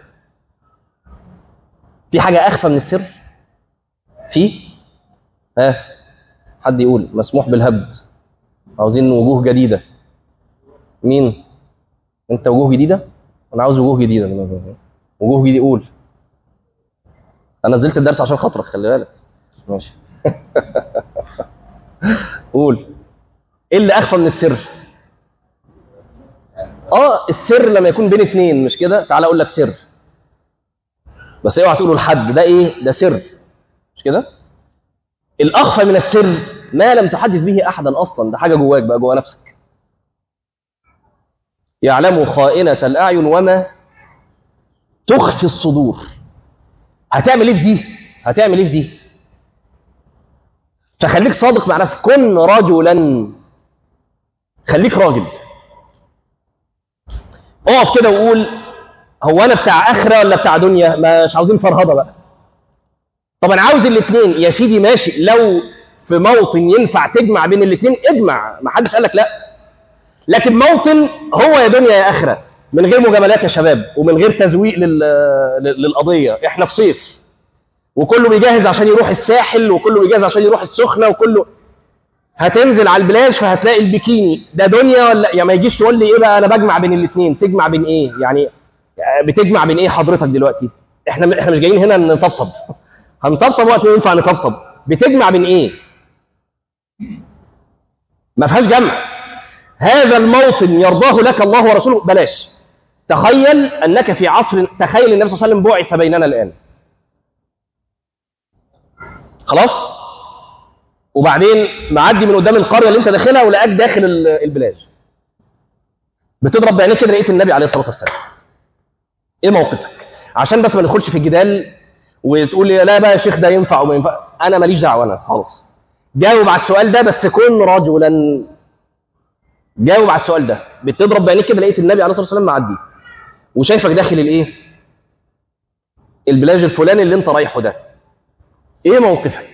Speaker 1: في حاجه اخفى من السر في ها حد يقول مسموح بالهبد عاوزين وجوه جديده مين انت وجوه جديده انا عاوز وجوه جديده وجوه جديده قول انا نزلت الدرس عشان خاطرك خلي بالك ماشي قول ايه اللي اخفى من السر اه السر لما يكون بين اثنين مش كده تعالى اقول لك سر بس اوعى تقولوا لحد ده ايه ده سر مش كده الاخفى من السر ما لم تحدث به احدا اصلا ده حاجه جواك بقى جوا نفسك يعلم خائنة الأعين وما تخفي الصدور هتعمل ايه في دي هتعمل ايه في دي فخليك صادق مع نفسك كن رجلا خليك راجل اقف كده وقول هو انا بتاع اخره ولا بتاع دنيا مش عاوزين فرهضه بقى طب انا عاوز الاثنين يا سيدي ماشي لو في موطن ينفع تجمع بين الاثنين اجمع ما حدش قال لك لا لكن موطن هو يا دنيا يا اخره من غير مجاملات يا شباب ومن غير تزويق لل... للقضيه احنا في صيف وكله بيجهز عشان يروح الساحل وكله بيجهز عشان يروح السخنه وكله هتنزل على البلاج فهتلاقي البيكيني ده دنيا ولا يا ما يجيش تقول لي ايه بقى انا بجمع بين الاثنين تجمع بين ايه يعني بتجمع بين ايه حضرتك دلوقتي احنا احنا مش جايين هنا نطبطب هنطبطب وقت ما ينفع نطبطب بتجمع بين ايه ما فيهاش جمع هذا الموطن يرضاه لك الله ورسوله بلاش تخيل انك في عصر تخيل النبي صلى الله عليه وسلم بعث بيننا الان خلاص وبعدين معدي من قدام القريه اللي انت داخلها ولقاك داخل ال- البلاد بتضرب بعينيك كده لقيت النبي عليه الصلاه والسلام ايه موقفك عشان بس ما ندخلش في الجدال وتقول لي لا بقى يا شيخ ده ينفع وما ينفع انا ماليش دعوه انا خالص جاوب على السؤال ده بس كن رجلا جاوب على السؤال ده بتضرب بعينيك كده لقيت النبي عليه الصلاه والسلام معدي وشايفك داخل الايه البلاج الفلاني اللي انت رايحه ده ايه موقفك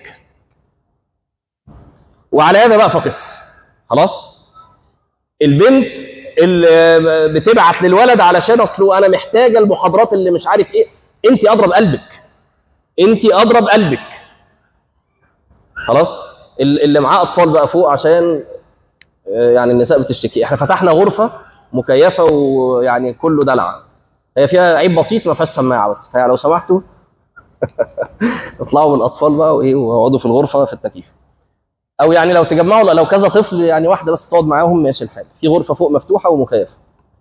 Speaker 1: وعلى هذا بقى فقس خلاص البنت اللي بتبعت للولد علشان اصله انا محتاجه المحاضرات اللي مش عارف ايه انت اضرب قلبك انت اضرب قلبك خلاص ال- اللي معاه اطفال بقى فوق عشان آه، يعني النساء بتشتكي احنا فتحنا غرفه مكيفه ويعني كله دلع هي فيها عيب بسيط ما فيهاش سماعه بس فلو سمحتوا اطلعوا من الاطفال بقى وايه واقعدوا في الغرفه في التكييف او يعني لو تجمعوا لو كذا طفل يعني واحده بس تقعد معاهم ماشي الحال في غرفه فوق مفتوحه ومكيفه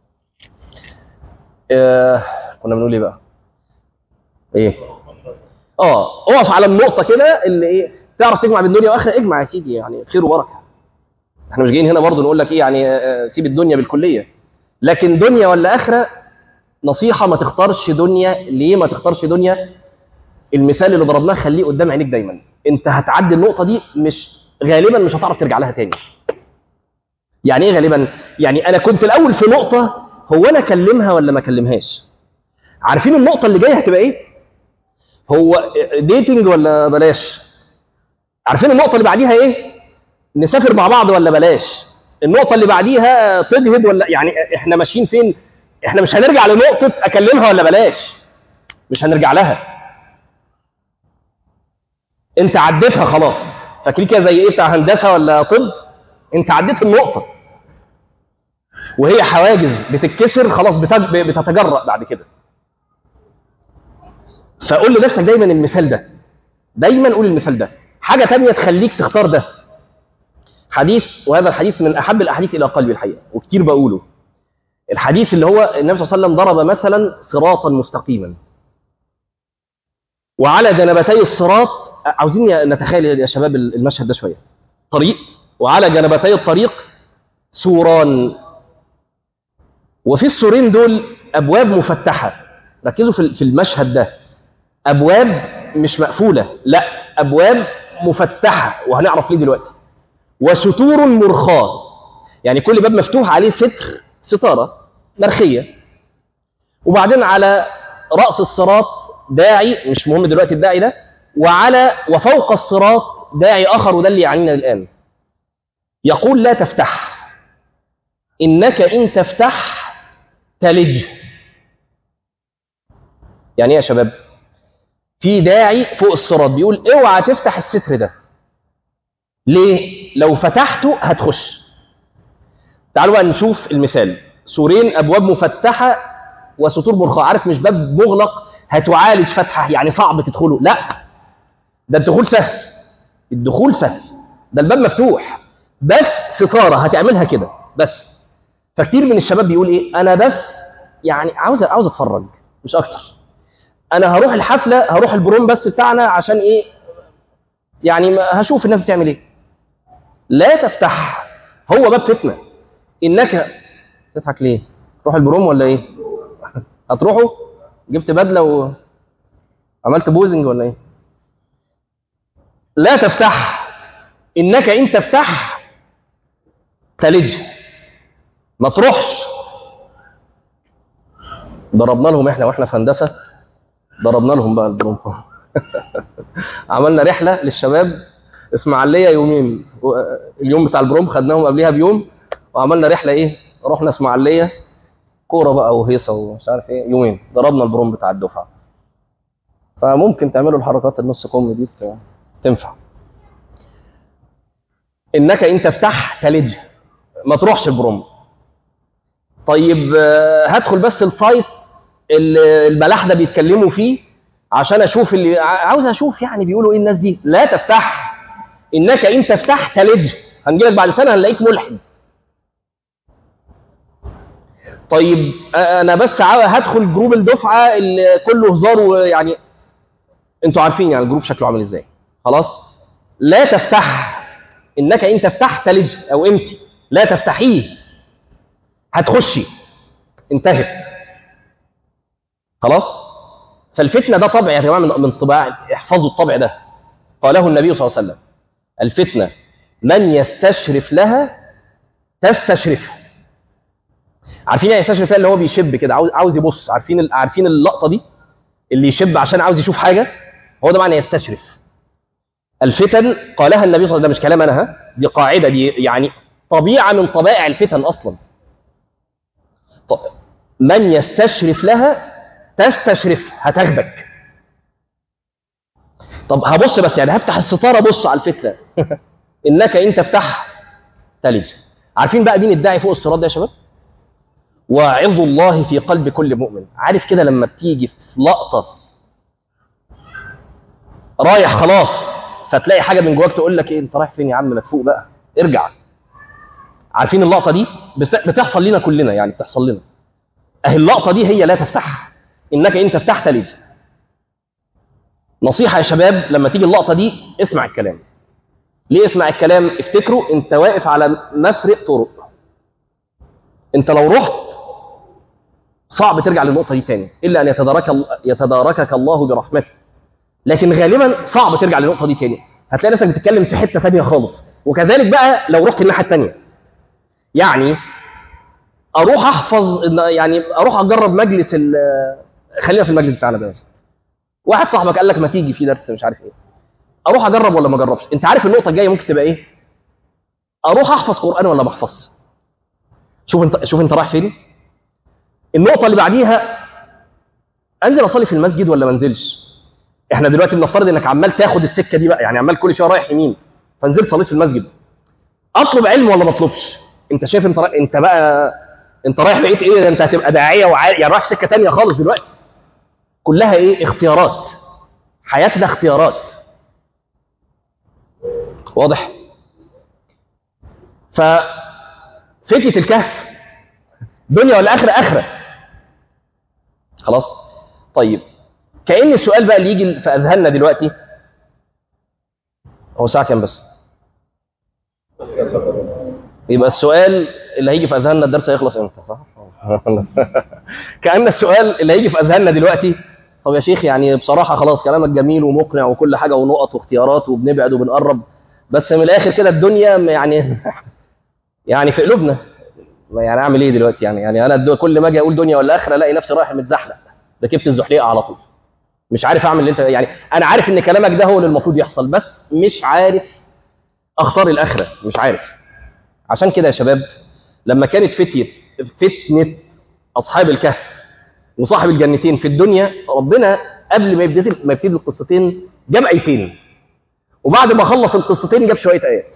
Speaker 1: آه كنا بنقول ايه بقى ايه اه اقف على النقطه كده اللي ايه تعرف تجمع بين دنيا واخره اجمع يا سيدي يعني خير وبركه احنا مش جايين هنا برضه نقول لك ايه يعني آه، سيب الدنيا بالكليه لكن دنيا ولا اخره نصيحه ما تختارش دنيا ليه ما تختارش دنيا المثال اللي ضربناه خليه قدام عينيك دايما انت هتعدي النقطه دي مش غالبا مش هتعرف ترجع لها تاني يعني ايه غالبا يعني انا كنت الاول في نقطه هو انا اكلمها ولا ما اكلمهاش عارفين النقطه اللي جايه هتبقى ايه هو ديتنج ولا بلاش عارفين النقطه اللي بعديها ايه نسافر مع بعض ولا بلاش النقطه اللي بعديها تجهد ولا يعني احنا ماشيين فين احنا مش هنرجع لنقطه اكلمها ولا بلاش مش هنرجع لها انت عديتها خلاص فاكرين كده زي ايه بتاع هندسه ولا طب انت عديت النقطه وهي حواجز بتتكسر خلاص بتج- بتتجرأ بعد كده فقول لنفسك دايما المثال ده دايما قول المثال ده حاجه تانية تخليك تختار ده حديث وهذا الحديث من احب الاحاديث الى قلبي الحقيقه وكتير بقوله الحديث اللي هو النبي صلى الله عليه وسلم ضرب مثلا صراطا مستقيما وعلى جنبتي الصراط عاوزين نتخيل يا شباب المشهد ده شويه طريق وعلى جنبتي الطريق سوران وفي السورين دول ابواب مفتحه ركزوا في في المشهد ده ابواب مش مقفوله لا ابواب مفتحه وهنعرف ليه دلوقتي وستور مرخاه يعني كل باب مفتوح عليه ستر ستاره مرخيه وبعدين على راس الصراط داعي مش مهم دلوقتي الداعي ده وعلى وفوق الصراط داعي اخر وده اللي يعنينا الان يقول لا تفتح انك ان تفتح تلج يعني ايه يا شباب في داعي فوق الصراط بيقول اوعى تفتح الستر ده ليه لو فتحته هتخش تعالوا بقى نشوف المثال سورين ابواب مفتحه وستور مرخاه عارف مش باب مغلق هتعالج فتحه يعني صعب تدخله لا ده الدخول سهل الدخول سهل ده الباب مفتوح بس ستاره هتعملها كده بس فكتير من الشباب بيقول ايه انا بس يعني عاوز عاوز اتفرج مش اكتر انا هروح الحفله هروح البروم بس بتاعنا عشان ايه يعني ما- هشوف الناس بتعمل ايه لا تفتح هو باب فتنه انك تضحك ليه تروح البروم ولا ايه هتروحوا جبت بدله وعملت بوزنج ولا ايه لا تفتح انك ان تفتح تلج ما تروحش ضربنا لهم احنا واحنا في هندسه ضربنا لهم بقى البروم عملنا رحله للشباب اسماعيليه يومين و- اليوم بتاع البروم خدناهم قبلها بيوم وعملنا رحله ايه رحنا اسماعيليه كوره بقى وهيصه ومش عارف ايه يومين ضربنا البروم بتاع الدفعه فممكن تعملوا الحركات النص كم دي ت- تنفع انك ان تفتح تلج ما تروحش بروم طيب آه، هدخل بس السايت اللي الملاحده بيتكلموا فيه عشان اشوف اللي ع- عاوز اشوف يعني بيقولوا ايه الناس دي لا تفتح انك ان تفتح تلج هنجيلك بعد سنه هنلاقيك ملحد طيب آه، انا بس عاو- هدخل جروب الدفعه اللي كله هزار ويعني انتوا عارفين يعني الجروب شكله عامل ازاي خلاص لا تفتح انك ان تفتح تلج او انت لا تفتحيه هتخشي انتهت خلاص فالفتنه ده طبع يا جماعه من من طباع احفظوا الطبع ده قاله النبي صلى الله عليه وسلم الفتنه من يستشرف لها تستشرفها عارفين يعني يستشرف لها اللي هو بيشب كده عاوز عاوز يبص عارفين ال- عارفين اللقطه دي اللي يشب عشان عاوز يشوف حاجه هو ده معنى يستشرف الفتن قالها النبي صلى الله عليه وسلم ده مش كلام انا ها دي قاعده دي يعني طبيعه من طبائع الفتن اصلا ط- من يستشرف لها تستشرف هتاخدك طب هبص بس يعني هفتح الستاره ابص على الفتنه انك ان تفتح تلج عارفين بقى مين الداعي فوق الصراط ده يا شباب واعظ الله في قلب كل مؤمن عارف كده لما بتيجي في لقطه رايح خلاص فتلاقي حاجه من جواك تقول لك ايه انت رايح فين يا عم ما تفوق بقى ارجع عارفين اللقطه دي بس- بتحصل لنا كلنا يعني بتحصل لنا اهي اللقطه دي هي لا تفتح انك ان تفتح تلج نصيحه يا شباب لما تيجي اللقطه دي اسمع الكلام ليه اسمع الكلام افتكروا انت واقف على مفرق طرق انت لو رحت صعب ترجع للنقطه دي تاني الا ان يتدارك يتداركك الله برحمته لكن غالبا صعب ترجع للنقطه دي تاني هتلاقي نفسك بتتكلم في حته ثانيه خالص وكذلك بقى لو رحت الناحيه الثانيه يعني اروح احفظ إن- يعني اروح اجرب مجلس ال- خلينا في المجلس بتاعنا ده مثلا واحد صاحبك قال لك ما تيجي في درس مش عارف ايه اروح اجرب ولا ما اجربش انت عارف النقطه الجايه ممكن تبقى ايه اروح احفظ قران ولا ما احفظش شوف انت شوف انت رايح فين النقطه اللي بعديها انزل اصلي في المسجد ولا ما انزلش احنا دلوقتي بنفترض انك عمال تاخد السكه دي بقى يعني عمال كل شويه رايح يمين فنزلت صليت في المسجد اطلب علم ولا ما اطلبش انت شايف انت را... انت بقى انت رايح بقيت ايه ده انت هتبقى داعيه وعارف يعني رايح سكه تانية خالص دلوقتي كلها ايه اختيارات حياتنا اختيارات واضح ففتنه الكهف دنيا ولا اخره اخره خلاص طيب كأن السؤال بقى اللي يجي في أذهاننا دلوقتي هو ساعة كام بس؟ يبقى السؤال اللي هيجي في أذهاننا الدرس هيخلص امتى صح؟ كأن السؤال اللي هيجي في أذهاننا دلوقتي طب يا شيخ يعني بصراحة خلاص كلامك جميل ومقنع وكل حاجة ونقط واختيارات وبنبعد وبنقرب بس من الآخر كده الدنيا يعني يعني في قلوبنا يعني أعمل إيه دلوقتي يعني يعني أنا الدو- كل ما أجي أقول دنيا ولا آخرة ألاقي نفسي رايح متزحلق ركبت الزحليقة على طول مش عارف اعمل اللي انت يعني انا عارف ان كلامك ده هو اللي المفروض يحصل بس مش عارف اختار الاخره مش عارف عشان كده يا شباب لما كانت فتيه فتنه اصحاب الكهف وصاحب الجنتين في الدنيا ربنا قبل ما يبتدي ما يبتدي القصتين جاب ايتين وبعد ما خلص القصتين جاب شويه ايات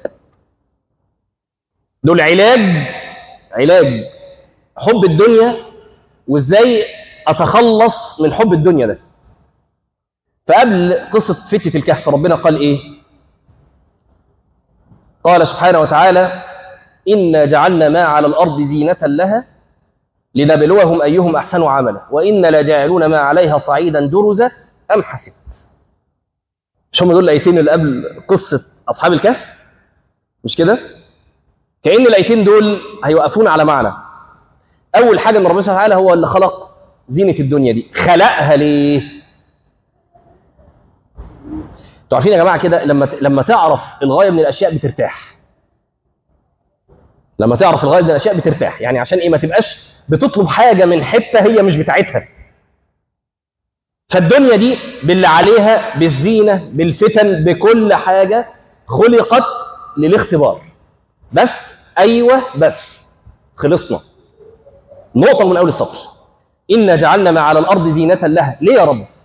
Speaker 1: دول علاج علاج حب الدنيا وازاي اتخلص من حب الدنيا ده فقبل قصة فتنة الكهف ربنا قال إيه؟ قال سبحانه وتعالى إنا جعلنا ما على الأرض زينة لها لنبلوهم أيهم أحسن عملا وإنا لجاعلون ما عليها صعيدا جرزا أم حسبت مش هم دول الآيتين اللي قبل قصة أصحاب الكهف مش كده؟ كأن الآيتين دول هيوقفون على معنى أول حاجة إن ربنا سبحانه وتعالى هو اللي خلق زينة الدنيا دي خلقها ليه؟ انتوا عارفين يا جماعه كده لما لما تعرف الغايه من الاشياء بترتاح لما تعرف الغايه من الاشياء بترتاح يعني عشان ايه ما تبقاش بتطلب حاجه من حته هي مش بتاعتها فالدنيا دي باللي عليها بالزينه بالفتن بكل حاجه خلقت للاختبار بس ايوه بس خلصنا نقطه من اول السطر انا جعلنا ما على الارض زينه لها ليه يا رب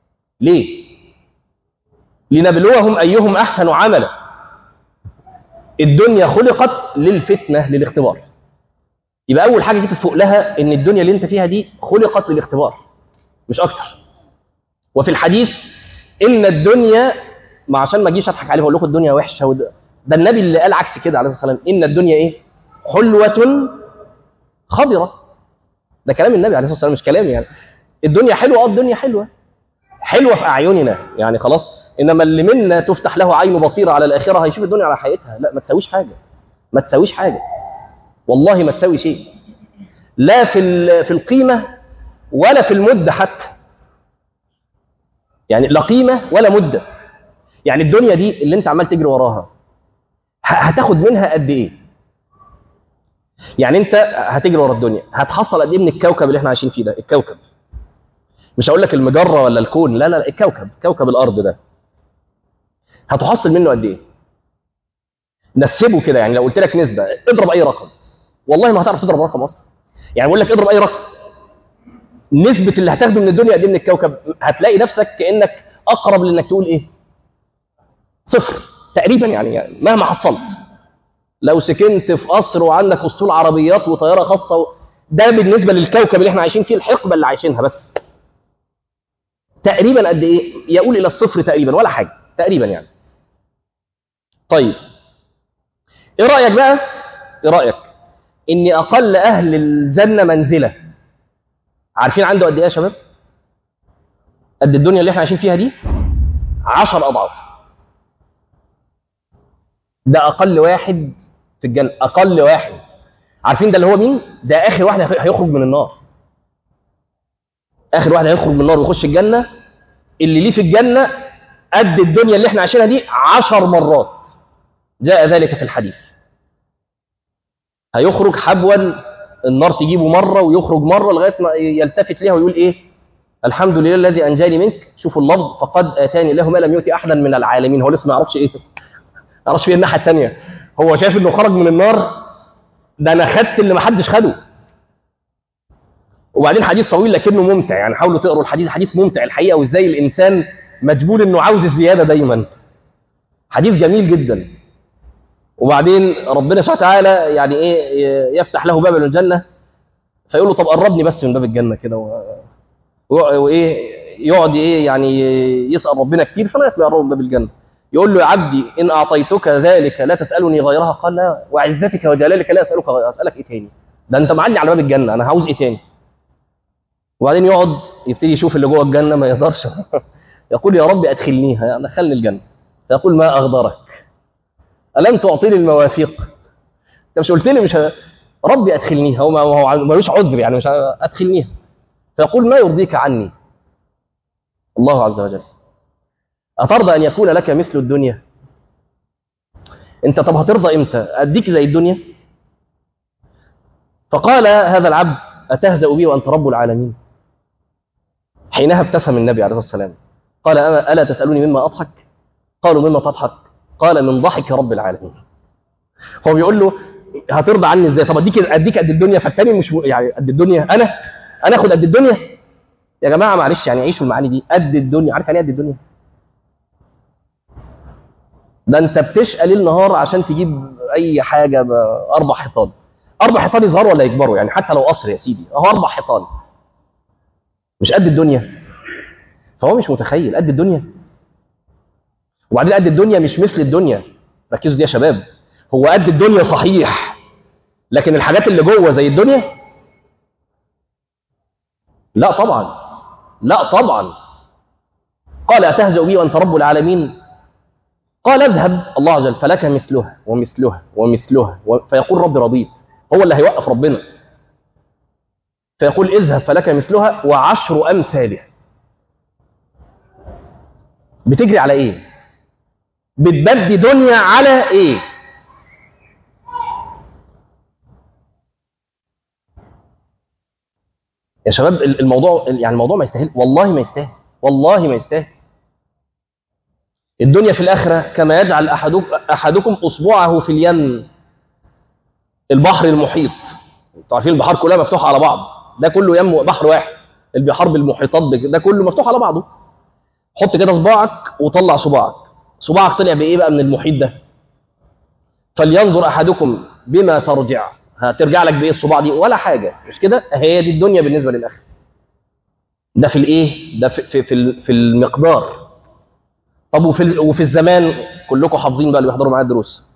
Speaker 1: ليه لنبلوهم أيهم أحسن عملا الدنيا خلقت للفتنة للاختبار يبقى أول حاجة كده تفوق لها إن الدنيا اللي أنت فيها دي خلقت للاختبار مش أكتر وفي الحديث إن الدنيا ما عشان ما اجيش اضحك عليه واقول لكم الدنيا وحشه وده ده النبي اللي قال عكس كده عليه الصلاه والسلام ان الدنيا ايه؟ حلوه خضره ده كلام النبي عليه الصلاه والسلام مش كلامي يعني الدنيا حلوه اه الدنيا حلوه حلوه في اعيننا يعني خلاص انما اللي منا تفتح له عين بصيره على الاخره هيشوف الدنيا على حقيقتها لا ما تساويش حاجه ما تساويش حاجه والله ما تساوي شيء لا في في القيمه ولا في المده حتى يعني لا قيمه ولا مده يعني الدنيا دي اللي انت عمال تجري وراها هتاخد منها قد ايه يعني انت هتجري ورا الدنيا هتحصل قد ايه من الكوكب اللي احنا عايشين فيه ده الكوكب مش هقول لك المجره ولا الكون لا لا الكوكب كوكب الارض ده هتحصل منه قد ايه نسبه كده يعني لو قلت لك نسبه اضرب اي رقم والله ما هتعرف تضرب رقم اصلا يعني بقول لك اضرب اي رقم نسبه اللي هتاخده من الدنيا قد ايه من الكوكب هتلاقي نفسك كانك اقرب لانك تقول ايه صفر تقريبا يعني مهما حصلت لو سكنت في قصر وعندك اسطول عربيات وطياره خاصه ده بالنسبه للكوكب اللي احنا عايشين فيه الحقبه اللي عايشينها بس تقريبا قد ايه يقول الى الصفر تقريبا ولا حاجه تقريبا يعني طيب ايه رايك بقى ايه رايك ان اقل اهل الجنه منزله عارفين عنده قد ايه يا شباب قد الدنيا اللي احنا عايشين فيها دي عشر اضعاف ده اقل واحد في الجنه اقل واحد عارفين ده اللي هو مين ده اخر واحد هيخرج من النار اخر واحد هيخرج من النار ويخش الجنه اللي ليه في الجنه قد الدنيا اللي احنا عايشينها دي عشر مرات جاء ذلك في الحديث هيخرج حبوا النار تجيبه مره ويخرج مره لغايه ما يلتفت ليها ويقول ايه الحمد لله الذي انجاني منك شوفوا اللفظ فقد اتاني الله ما لم يؤتي احدا من العالمين هو لسه ما يعرفش ايه ما يعرفش ايه الناحيه الثانيه هو شايف انه خرج من النار ده انا خدت اللي ما حدش خده وبعدين حديث طويل لكنه ممتع يعني حاولوا تقروا الحديث حديث ممتع الحقيقه وازاي الانسان مجبول انه عاوز الزياده دايما حديث جميل جدا وبعدين ربنا سبحانه وتعالى يعني ايه يفتح له باب الجنه فيقول له طب قربني بس من باب الجنه كده وايه يقعد ايه يعني يسال ربنا كتير فلا يقرب من باب الجنه يقول له يا عبدي ان اعطيتك ذلك لا تسالني غيرها قال لا وعزتك وجلالك لا اسالك اسالك ايه تاني ده انت معلي على باب الجنه انا عاوز ايه تاني وبعدين يقعد يبتدي يشوف اللي جوه الجنه ما يقدرش يقول يا رب ادخلنيها يعني دخلني الجنه فيقول ما اغدرك الم تعطيني المواثيق انت مش قلت لي مش ه... ربي ادخلنيها هو هو ملوش عذر يعني مش ادخلنيها فيقول ما يرضيك عني الله عز وجل أترضى أن يكون لك مثل الدنيا أنت طب هترضى إمتى أديك زي الدنيا فقال هذا العبد أتهزأ بي وأنت رب العالمين حينها ابتسم النبي عليه الصلاة والسلام قال ألا تسألوني مما أضحك قالوا مما تضحك قال من ضحك رب العالمين هو بيقول له هترضى عني ازاي طب اديك اديك قد الدنيا فالتاني مش يعني قد الدنيا انا انا اخد قد الدنيا يا جماعه معلش يعني عيشوا المعاني دي قد الدنيا عارف يعني ايه قد الدنيا ده انت بتشقى ليل نهار عشان تجيب اي حاجه باربع حيطان اربع حيطان يظهروا ولا يكبروا يعني حتى لو قصر يا سيدي اهو اربع حيطان مش قد الدنيا فهو مش متخيل قد الدنيا وبعدين قد الدنيا مش مثل الدنيا ركزوا دي يا شباب هو قد الدنيا صحيح لكن الحاجات اللي جوه زي الدنيا لا طبعا لا طبعا قال أتهزأ بي وأنت رب العالمين قال اذهب الله عز وجل فلك مثلها ومثلها ومثلها و... فيقول ربي رضيت هو اللي هيوقف ربنا فيقول اذهب فلك مثلها وعشر أمثالها بتجري على ايه بتبدي دنيا على ايه يا شباب الموضوع يعني الموضوع ما يستاهل والله ما يستاهل والله ما يستاهل الدنيا في الآخرة كما يجعل أحدكم, أحدكم أصبعه في اليم البحر المحيط انتوا عارفين البحار كلها مفتوحة على بعض ده كله يم بحر واحد البحار بالمحيطات ده كله مفتوح على بعضه حط كده صباعك وطلع صباعك صباعك طلع بإيه بقى من المحيط ده فلينظر احدكم بما ترجع هترجع لك بايه الصباع دي ولا حاجه مش كده هي دي الدنيا بالنسبه للاخره ده في الايه ده في في في, في المقدار طب وفي ال- وفي الزمان كلكم حافظين بقى اللي بيحضروا معايا الدروس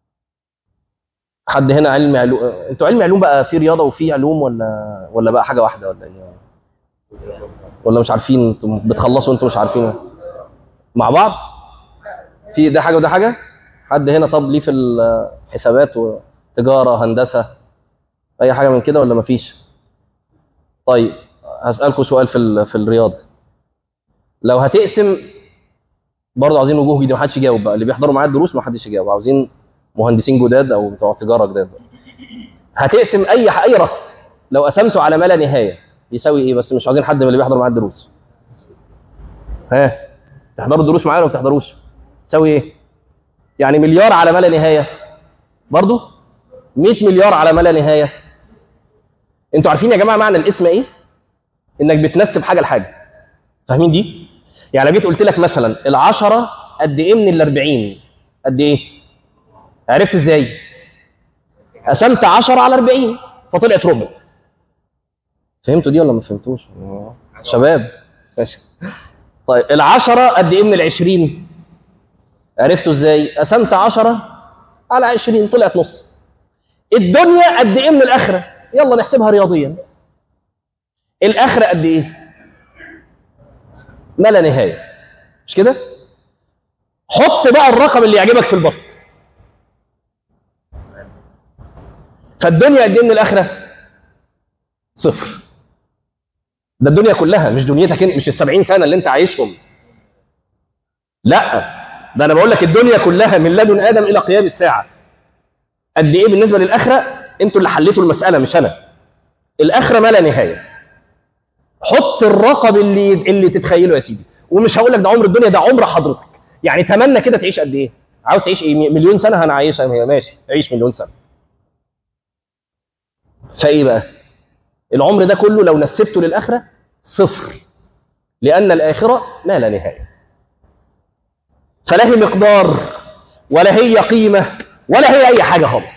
Speaker 1: حد هنا علم علوم انتوا علم علوم بقى في رياضه وفي علوم ولا ولا بقى حاجه واحده ولا ايه ولا مش عارفين انتوا بتخلصوا انتوا مش عارفين مع بعض في ده حاجه وده حاجه حد هنا طب ليه في الحسابات وتجاره هندسه اي حاجه من كده ولا مفيش طيب هسالكم سؤال في ال- في الرياض لو هتقسم برضه عاوزين وجوه جديده محدش يجاوب بقى اللي بيحضروا معايا الدروس محدش يجاوب عاوزين مهندسين جداد او بتوع تجاره جداد هتقسم اي ح- اي رقم لو قسمته على ما لا نهايه يساوي ايه بس مش عاوزين حد من اللي بيحضر معايا الدروس ها تحضروا الدروس معايا ولا ما بتحضروش تساوي ايه يعني مليار على ما لا نهايه برضه 100 مليار على ما لا نهايه انتوا عارفين يا جماعه معنى الاسم ايه انك بتنسب حاجه لحاجه فاهمين دي يعني لو جيت قلت لك مثلا العشرة قد ايه من الأربعين قد ايه عرفت ازاي قسمت 10 على 40 فطلعت ربع فهمتوا دي ولا ما فهمتوش شباب ماشي طيب العشرة قد ايه من العشرين عرفتوا ازاي قسمت 10 على 20 طلعت نص الدنيا قد ايه من الاخره يلا نحسبها رياضيا الاخره قد ايه ما لا نهايه مش كده حط بقى الرقم اللي يعجبك في البسط فالدنيا قد ايه من الاخره صفر ده الدنيا كلها مش دنيتك انت مش السبعين سنه اللي انت عايشهم لا ده انا بقول لك الدنيا كلها من لدن ادم الى قيام الساعه قد ايه بالنسبه للاخره انتوا اللي حليتوا المساله مش انا الاخره ما لا نهايه حط الرقم اللي اللي تتخيله يا سيدي ومش هقول لك ده عمر الدنيا ده عمر حضرتك يعني تمنى كده تعيش قد ايه عاوز تعيش ايه مليون سنه هنعيشها هي ماشي عيش مليون سنه فايه بقى العمر ده كله لو نسبته للاخره صفر لان الاخره ما لا نهايه فلا هي مقدار ولا هي قيمه ولا هي اي حاجه خالص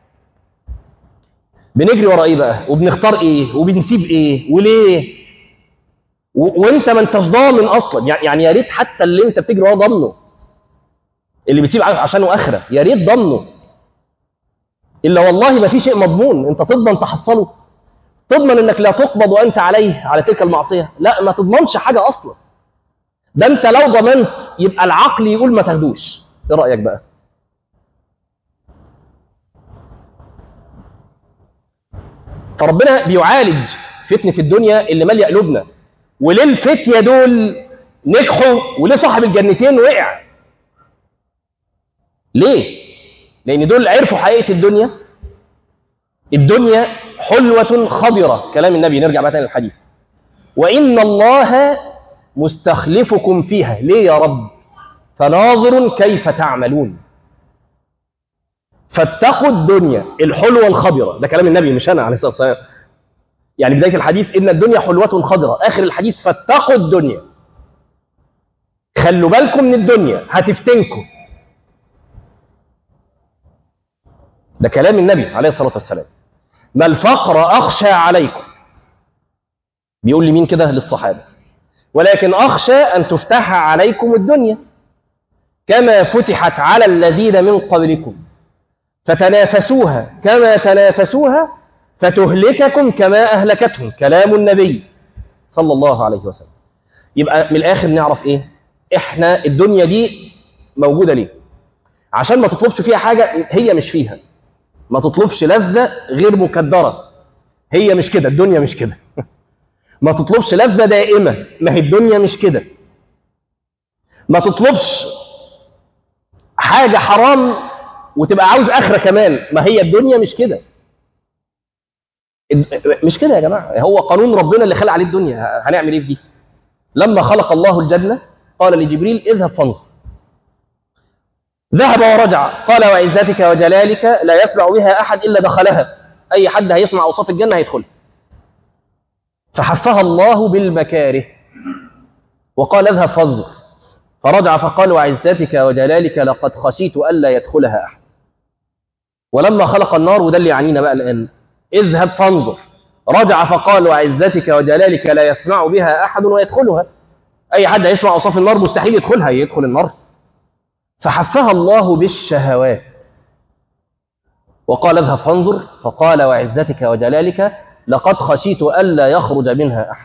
Speaker 1: بنجري ورا ايه بقى وبنختار ايه وبنسيب ايه وليه و- وانت ما انتش ضامن اصلا يع- يعني يا ريت حتى اللي انت بتجري وراه ضامنه اللي بتسيب ع- عشانه اخره يا ريت ضامنه الا والله ما في شيء مضمون انت تضمن تحصله تضمن انك لا تقبض وانت عليه على تلك المعصيه لا ما تضمنش حاجه اصلا ده انت لو ضمنت يبقى العقل يقول ما تاخدوش ايه رايك بقى فربنا بيعالج فتنه الدنيا اللي ماليه قلوبنا وليه الفتيه دول نجحوا وليه صاحب الجنتين وقع ليه لان دول عرفوا حقيقه الدنيا الدنيا حلوه خضره كلام النبي نرجع بقى تاني للحديث وان الله مستخلفكم فيها ليه يا رب فناظر كيف تعملون فاتقوا الدنيا الحلوه الخضره ده كلام النبي مش انا عليه الصلاه والسلام يعني بدايه الحديث ان الدنيا حلوه خضره اخر الحديث فاتقوا الدنيا خلوا بالكم من الدنيا هتفتنكم ده كلام النبي عليه الصلاه والسلام ما الفقر اخشى عليكم بيقول لمين كده للصحابه ولكن اخشى ان تفتح عليكم الدنيا كما فتحت على الذين من قبلكم فتنافسوها كما تنافسوها فتهلككم كما أهلكتهم كلام النبي صلى الله عليه وسلم يبقى من الآخر نعرف إيه إحنا الدنيا دي موجودة ليه عشان ما تطلبش فيها حاجة هي مش فيها ما تطلبش لذة غير مكدرة هي مش كده الدنيا مش كده ما تطلبش لذة دائمة ما هي الدنيا مش كده ما تطلبش حاجة حرام وتبقى عاوز آخرة كمان ما هي الدنيا مش كده مش كده يا جماعة هو قانون ربنا اللي خلق عليه الدنيا هنعمل ايه في دي لما خلق الله الجنة قال لجبريل اذهب فانظر ذهب ورجع قال وعزتك وجلالك لا يسمع بها أحد إلا دخلها أي حد هيسمع أوصاف الجنة هيدخل فحفها الله بالمكاره وقال اذهب فانظر فرجع فقال وعزتك وجلالك لقد خشيت ألا يدخلها أحد ولما خلق النار وده اللي يعنينا بقى الآن اذهب فانظر رجع فقال وعزتك وجلالك لا يسمع بها أحد ويدخلها أي حد يسمع أوصاف النار مستحيل يدخلها يدخل النار فحفها الله بالشهوات وقال اذهب فانظر فقال وعزتك وجلالك لقد خشيت ألا يخرج منها أحد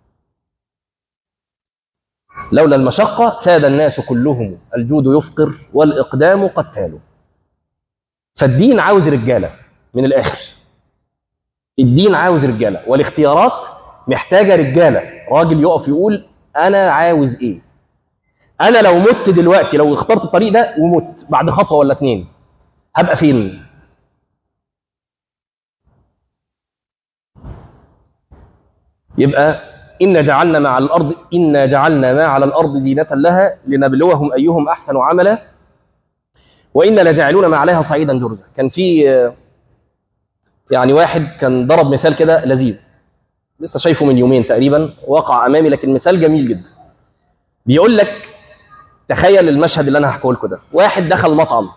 Speaker 1: لولا المشقة ساد الناس كلهم الجود يفقر والإقدام قتال فالدين عاوز رجالة من الآخر الدين عاوز رجالة والاختيارات محتاجة رجالة راجل يقف يقول أنا عاوز إيه أنا لو مت دلوقتي لو اخترت الطريق ده ومت بعد خطوة ولا اتنين هبقى فين يبقى إن جعلنا مع الأرض إنا جعلنا ما على الأرض زينة لها لنبلوهم أيهم أحسن عملا وإنا لجاعلون ما عليها صعيدا جرزا كان في يعني واحد كان ضرب مثال كده لذيذ لسه شايفه من يومين تقريبا وقع أمامي لكن مثال جميل جدا بيقول لك تخيل المشهد اللي أنا هحكيه لكم ده واحد دخل مطعم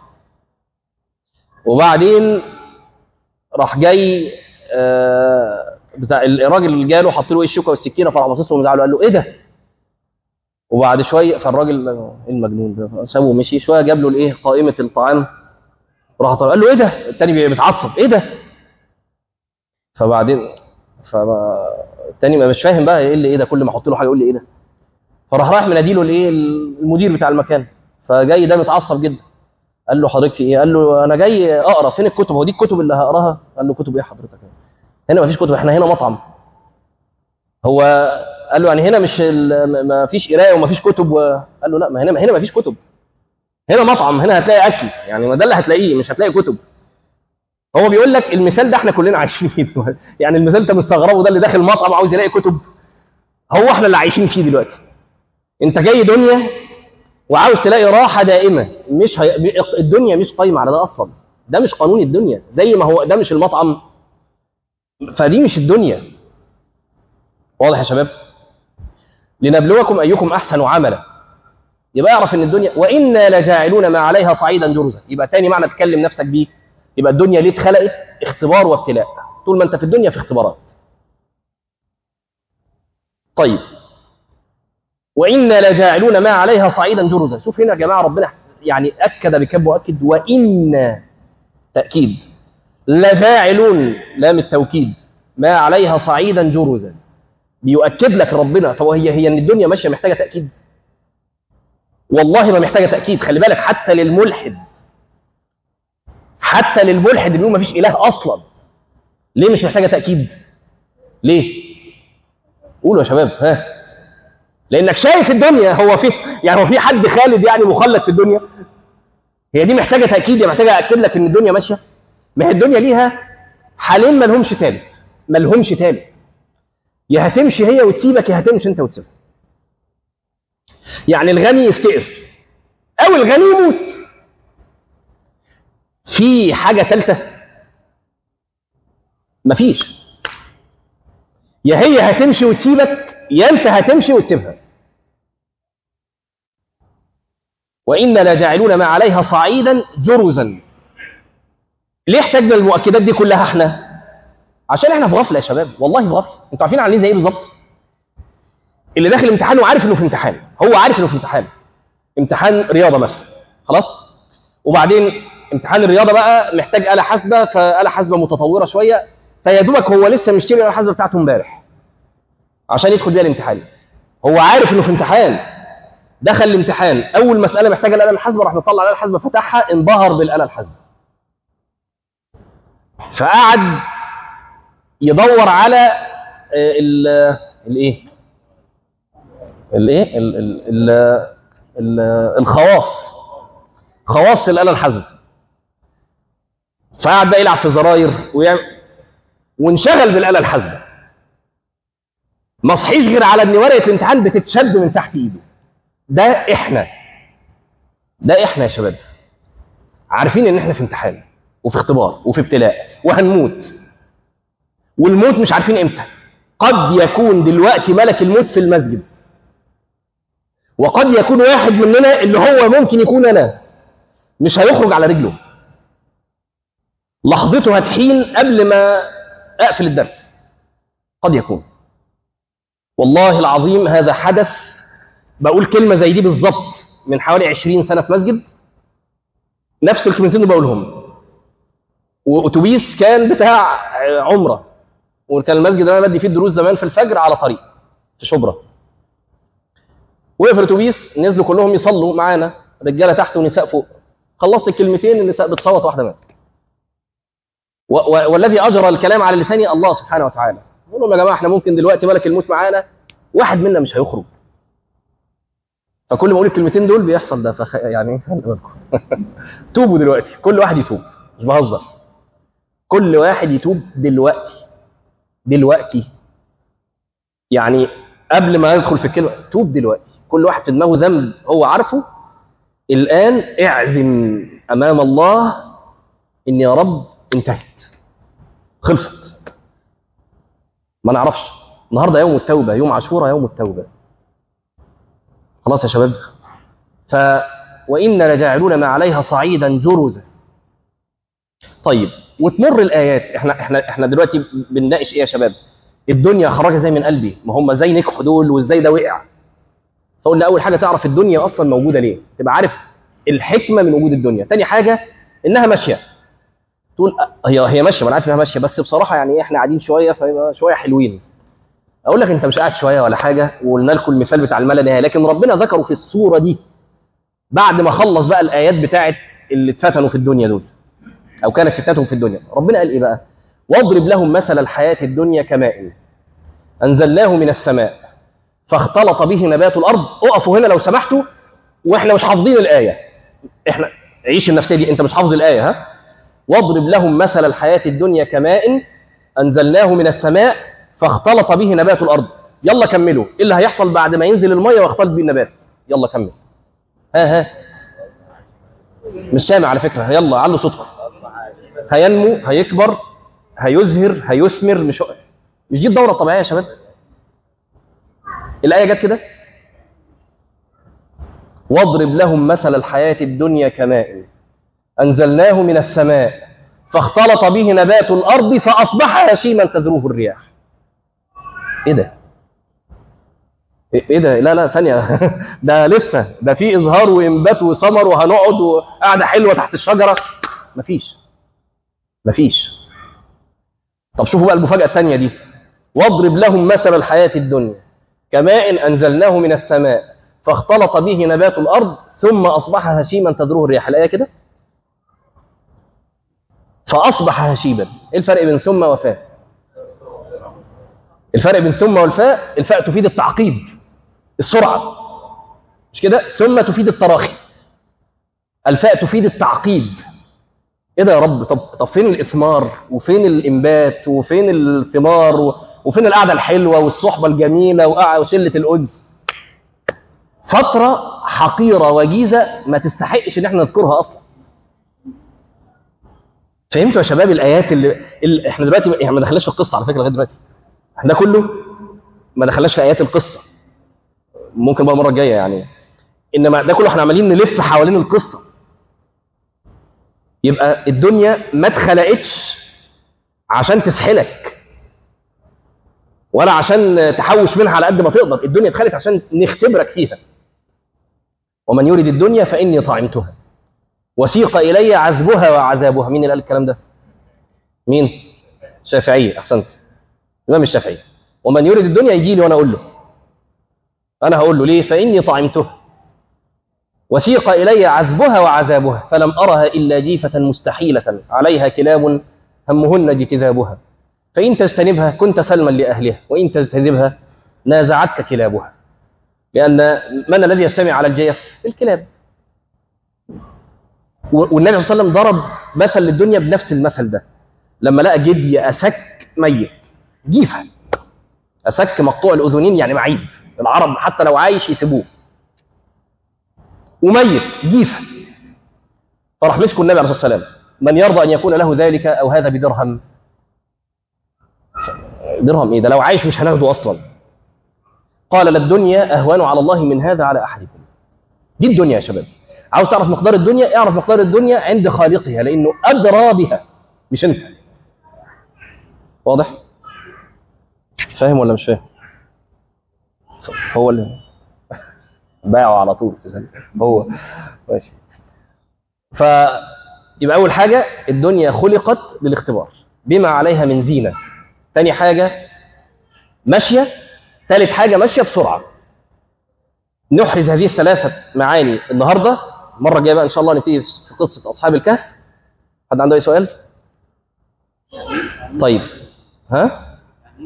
Speaker 1: وبعدين راح جاي آه بتاع الراجل اللي جاله حط له ايه الشوكه والسكينه فراح باصص له ومزعله قال له ايه ده؟ وبعد شويه فالراجل ايه المجنون ده سابه ومشي شويه جاب له الايه قائمه الطعام راح طلع قال له ايه ده؟ التاني بيتعصب ايه ده؟ فبعدين فالتاني ما مش فاهم بقى ايه اللي ايه ده كل ما احط له حاجه يقول لي ايه ده؟ فراح رايح مناديله الايه المدير بتاع المكان فجاي ده متعصب جدا قال له حضرتك في ايه؟ قال له انا جاي اقرا فين الكتب هو دي الكتب اللي هقراها؟ قال له كتب ايه حضرتك؟ هنا ما فيش كتب احنا هنا مطعم هو قال له يعني هنا مش ما فيش قرايه وما فيش كتب و... قال له لا ما هنا هنا ما فيش كتب هنا مطعم هنا هتلاقي اكل يعني ما ده اللي هتلاقيه مش هتلاقي كتب هو بيقول لك المثال ده احنا كلنا عايشين فيه دلوقتي يعني المثال انت مستغربه ده اللي داخل مطعم عاوز يلاقي كتب هو احنا اللي عايشين فيه دلوقتي انت جاي دنيا وعاوز تلاقي راحه دائمه مش هي... الدنيا مش قايمه على ده اصلا ده مش قانون الدنيا زي ما هو ده مش المطعم فدي مش الدنيا واضح يا شباب لنبلوكم ايكم احسن عملا يبقى اعرف ان الدنيا وانا لجاعلون ما عليها صعيدا جرزا يبقى تاني معنى تكلم نفسك بيه يبقى الدنيا ليه اتخلقت اختبار وابتلاء طول ما انت في الدنيا في اختبارات طيب وانا لجاعلون ما عليها صعيدا جرزا شوف هنا يا جماعه ربنا يعني اكد بكب واكد وان تاكيد لفاعلون لام التوكيد ما عليها صعيدا جرزا بيؤكد لك ربنا فهي هي ان الدنيا ماشيه محتاجه تاكيد والله ما محتاجه تاكيد خلي بالك حتى للملحد حتى للملحد اللي ما فيش اله اصلا ليه مش محتاجه تاكيد ليه قولوا يا شباب ها لانك شايف الدنيا هو في يعني هو في حد خالد يعني مخلد في الدنيا هي دي محتاجه تاكيد يا محتاجه اكد لك ان الدنيا ماشيه ما هي الدنيا ليها حالين ما لهمش ثالث ما لهمش ثالث يا هتمشي هي وتسيبك يا هتمشي انت وتسيبها يعني الغني يفتقر او الغني يموت في حاجه ثالثه مفيش يا هي هتمشي وتسيبك يا انت هتمشي وتسيبها وإنا لجاعلون ما عليها صعيدا جرزا ليه احتاجنا المؤكدات دي كلها احنا عشان احنا في غفله يا شباب والله في غفله انتوا عارفين عاملين زي ايه بالظبط اللي داخل امتحان وعارف انه في امتحان هو عارف انه في امتحان امتحان رياضه مثلا خلاص وبعدين امتحان الرياضه بقى محتاج آلة حاسبه فآلة حاسبه متطوره شويه فيا دوبك هو لسه مشتري الآلة الحاسبه بتاعته امبارح عشان يدخل بيها الامتحان هو عارف انه في امتحان دخل الامتحان اول مساله محتاجه الآلة الحاسبه راح مطلع الآلة الحاسبه فتحها انبهر بالآلة الحاسبه فقعد يدور على الايه الايه الخواص خواص الآلة الحاسبة فقعد بقى يلعب في الزراير ويعمل وانشغل بالآلة الحاسبة ما صحيش غير على ان ورقة الامتحان بتتشد من تحت ايده ده احنا ده احنا يا شباب عارفين ان احنا في امتحان وفي اختبار وفي ابتلاء وهنموت والموت مش عارفين امتى قد يكون دلوقتي ملك الموت في المسجد وقد يكون واحد مننا اللي هو ممكن يكون انا مش هيخرج على رجله لحظته هتحين قبل ما اقفل الدرس قد يكون والله العظيم هذا حدث بقول كلمه زي دي بالظبط من حوالي 20 سنه في مسجد نفس الكلمتين اللي بقولهم واتوبيس كان بتاع عمره وكان المسجد اللي انا بدي فيه الدروس زمان في الفجر على طريق في شبرا وقف الاتوبيس نزلوا كلهم يصلوا معانا رجاله تحت ونساء فوق خلصت الكلمتين النساء بتصوت واحده مات و- و- والذي اجرى الكلام على لساني الله سبحانه وتعالى بقول لهم يا جماعه احنا ممكن دلوقتي ملك الموت معانا واحد منا مش هيخرج فكل ما اقول الكلمتين دول بيحصل ده فخ... يعني خلي بالكم توبوا دلوقتي كل واحد يتوب مش بهزر كل واحد يتوب دلوقتي دلوقتي يعني قبل ما يدخل في الكلمه توب دلوقتي كل واحد في دماغه ذنب هو عارفه الان اعزم امام الله ان يا رب انتهت خلصت ما نعرفش النهارده يوم التوبه يوم عاشوراء يوم التوبه خلاص يا شباب ف وإن لجاعلون ما عليها صعيدا جرزا طيب وتمر الآيات احنا احنا احنا دلوقتي بنناقش ايه يا شباب الدنيا خرجت زي من قلبي ما هم ازاي نجحوا دول وازاي ده وقع فقلنا اول حاجه تعرف الدنيا اصلا موجوده ليه تبقى عارف الحكمه من وجود الدنيا تاني حاجه انها ماشيه تقول أه، هي هي ماشيه ما انا عارف انها ماشيه بس بصراحه يعني إيه، احنا قاعدين شويه فيبقى شويه حلوين اقول لك انت مش قاعد شويه ولا حاجه وقلنا لكم المثال بتاع الملا نهايه لكن ربنا ذكره في الصوره دي بعد ما خلص بقى الايات بتاعت اللي اتفتنوا في الدنيا دول او كانت فتنتهم في الدنيا ربنا قال ايه بقى واضرب لهم مثل الحياه الدنيا كماء انزلناه من السماء فاختلط به نبات الارض اقفوا هنا لو سمحتوا واحنا مش حافظين الايه احنا عيش النفسيه دي انت مش حافظ الايه ها واضرب لهم مثل الحياه الدنيا كماء انزلناه من السماء فاختلط به نبات الارض يلا كملوا ايه اللي هيحصل بعد ما ينزل الميه ويختلط به النبات يلا كمل ها ها مش سامع على فكره يلا علوا صوتكم هينمو هيكبر هيزهر هيثمر مش مش دي الدوره الطبيعيه يا شباب الايه جت كده واضرب لهم مثل الحياه الدنيا كماء انزلناه من السماء فاختلط به نبات الارض فاصبح هشيما تذروه الرياح ايه ده ايه إيه ده لا لا ثانيه ده لسه ده في ازهار وانبات وثمر وهنقعد وقعده حلوه تحت الشجره مفيش مفيش طب شوفوا بقى المفاجاه الثانيه دي واضرب لهم مثل الحياه الدنيا كماء انزلناه من السماء فاختلط به نبات الارض ثم اصبح هشيما تذروه الرياح الايه كده فاصبح هشيما ايه الفرق بين ثم وفاء الفرق بين ثم والفاء الفاء تفيد التعقيد السرعه مش كده ثم تفيد التراخي الفاء تفيد التعقيد ايه ده يا رب طب طب فين الاثمار وفين الانبات وفين الثمار و- وفين القعده الحلوه والصحبه الجميله وقع- وشله الانس فتره حقيره وجيزه ما تستحقش ان احنا نذكرها اصلا فهمتوا يا شباب الايات اللي, اللي احنا دلوقتي يعني ما دخلناش في القصه على فكره لغايه دلوقتي احنا ده كله ما دخلناش في ايات القصه ممكن بقى المره الجايه يعني انما ده كله احنا عمالين نلف حوالين القصه يبقى الدنيا ما اتخلقتش عشان تسحلك ولا عشان تحوش منها على قد ما تقدر الدنيا اتخلقت عشان نختبرك فيها ومن يريد الدنيا فاني طعمتها وسيق الي عذبها وعذابها مين اللي قال الكلام ده مين الشافعي احسنت الامام الشافعي ومن يريد الدنيا يجي لي وانا اقول له انا هقول له ليه فاني طعمتها وسيق الي عذبها وعذابها فلم ارها الا جيفه مستحيله عليها كلاب همهن اجتذابها فان تجتنبها كنت سلما لاهلها وان تجتذبها نازعتك كلابها لان من الذي يجتمع على الجيف الكلاب والنبي صلى الله عليه وسلم ضرب مثل للدنيا بنفس المثل ده لما لقى جدي اسك ميت جيفه اسك مقطوع الاذنين يعني معيب العرب حتى لو عايش يسيبوه وميت جيفه فراح مسكوا النبي عليه الصلاه والسلام من يرضى ان يكون له ذلك او هذا بدرهم درهم ايه ده لو عايش مش هناخده اصلا قال للدنيا اهون على الله من هذا على احدكم دي الدنيا يا شباب عاوز تعرف مقدار الدنيا اعرف مقدار الدنيا عند خالقها لانه ادرى بها مش انت واضح فاهم ولا مش فاهم هو اللي باعه على طول هو ماشي فيبقى اول حاجه الدنيا خلقت للاختبار بما عليها من زينه تاني حاجه ماشيه ثالث حاجه ماشيه بسرعه نحرز هذه الثلاثه معاني النهارده المره الجايه بقى ان شاء الله نبتدي في قصه اصحاب الكهف حد عنده اي سؤال طيب ها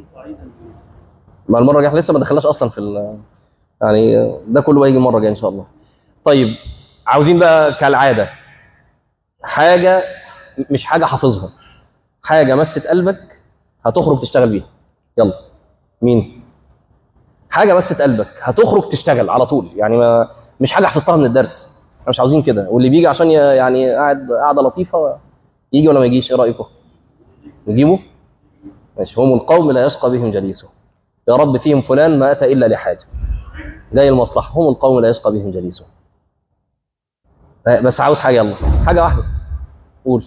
Speaker 1: ما المره الجايه إحنا لسه ما دخلناش اصلا في ال- يعني ده كله هيجي المره الجايه ان شاء الله طيب عاوزين بقى كالعاده حاجه مش حاجه حافظها حاجه مست قلبك هتخرج تشتغل بيها يلا مين حاجه مست قلبك هتخرج تشتغل على طول يعني ما مش حاجه حفظتها من الدرس احنا مش عاوزين كده واللي بيجي عشان ي- يعني قاعد قاعده لطيفه يجي ولا ما يجيش ايه رايكم نجيبه ماشي هم القوم لا يشقى بهم جليسهم يا رب فيهم فلان ما اتى الا لحاجه جاي المصلحه هم القوم لا يشقى بهم جليسهم بس عاوز حاجه يلا حاجه واحده قول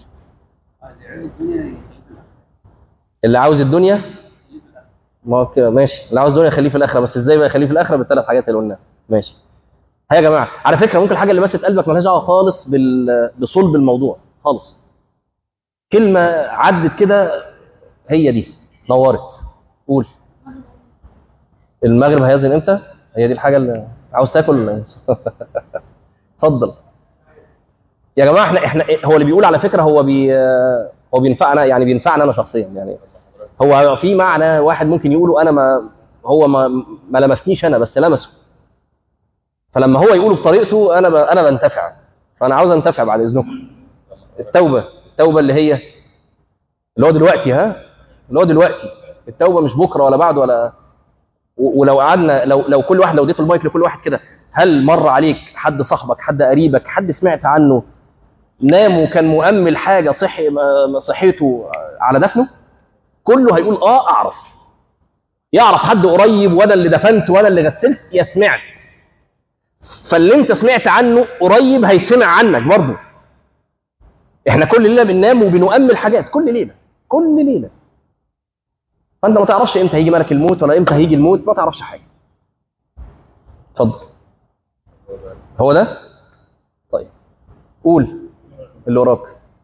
Speaker 1: اللي عاوز الدنيا ما هو كده ماشي اللي عاوز الدنيا خليه في الاخره بس ازاي بقى يخليه في الاخره بالثلاث حاجات اللي قلناها ماشي هيا يا جماعه على فكره ممكن الحاجه اللي مست قلبك مالهاش دعوه خالص بال... بصلب الموضوع خالص كلمه عدت كده هي دي نورت قول المغرب هيأذن امتى هي دي الحاجه اللي عاوز تاكل ولا إيه؟ اتفضل يا جماعه احنا احنا هو اللي بيقول على فكره هو بي هو بينفعنا يعني بينفعنا انا شخصيا يعني هو في معنى واحد ممكن يقوله انا ما هو ما ما لمسنيش انا بس لمسه فلما هو يقوله بطريقته انا ب... انا بنتفع فانا عاوز انتفع بعد اذنكم التوبه التوبه اللي هي اللي هو دلوقتي ها اللي هو دلوقتي التوبه مش بكره ولا بعد ولا و- ولو قعدنا لو لو كل واحد لو اديت المايك لكل واحد كده هل مر عليك حد صاحبك حد قريبك حد سمعت عنه نام وكان مؤمل حاجه صحي ما- ما صحيته على دفنه كله هيقول اه اعرف يعرف حد قريب وانا اللي دفنت وانا اللي غسلت يا سمعت فاللي انت سمعت عنه قريب هيتسمع عنك برضه احنا كل ليله بننام وبنؤمل حاجات كل ليله كل ليله فانت ما تعرفش امتى هيجي ملك الموت ولا امتى هيجي الموت ما تعرفش حاجه اتفضل هو ده طيب قول اللي وراك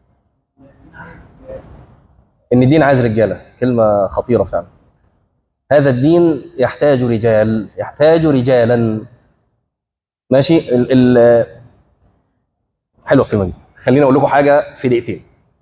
Speaker 1: ان الدين عايز رجاله كلمه خطيره فعلا هذا الدين يحتاج رجال يحتاج رجالا ماشي ال ال حلوه الكلمه دي خليني اقول لكم حاجه في دقيقتين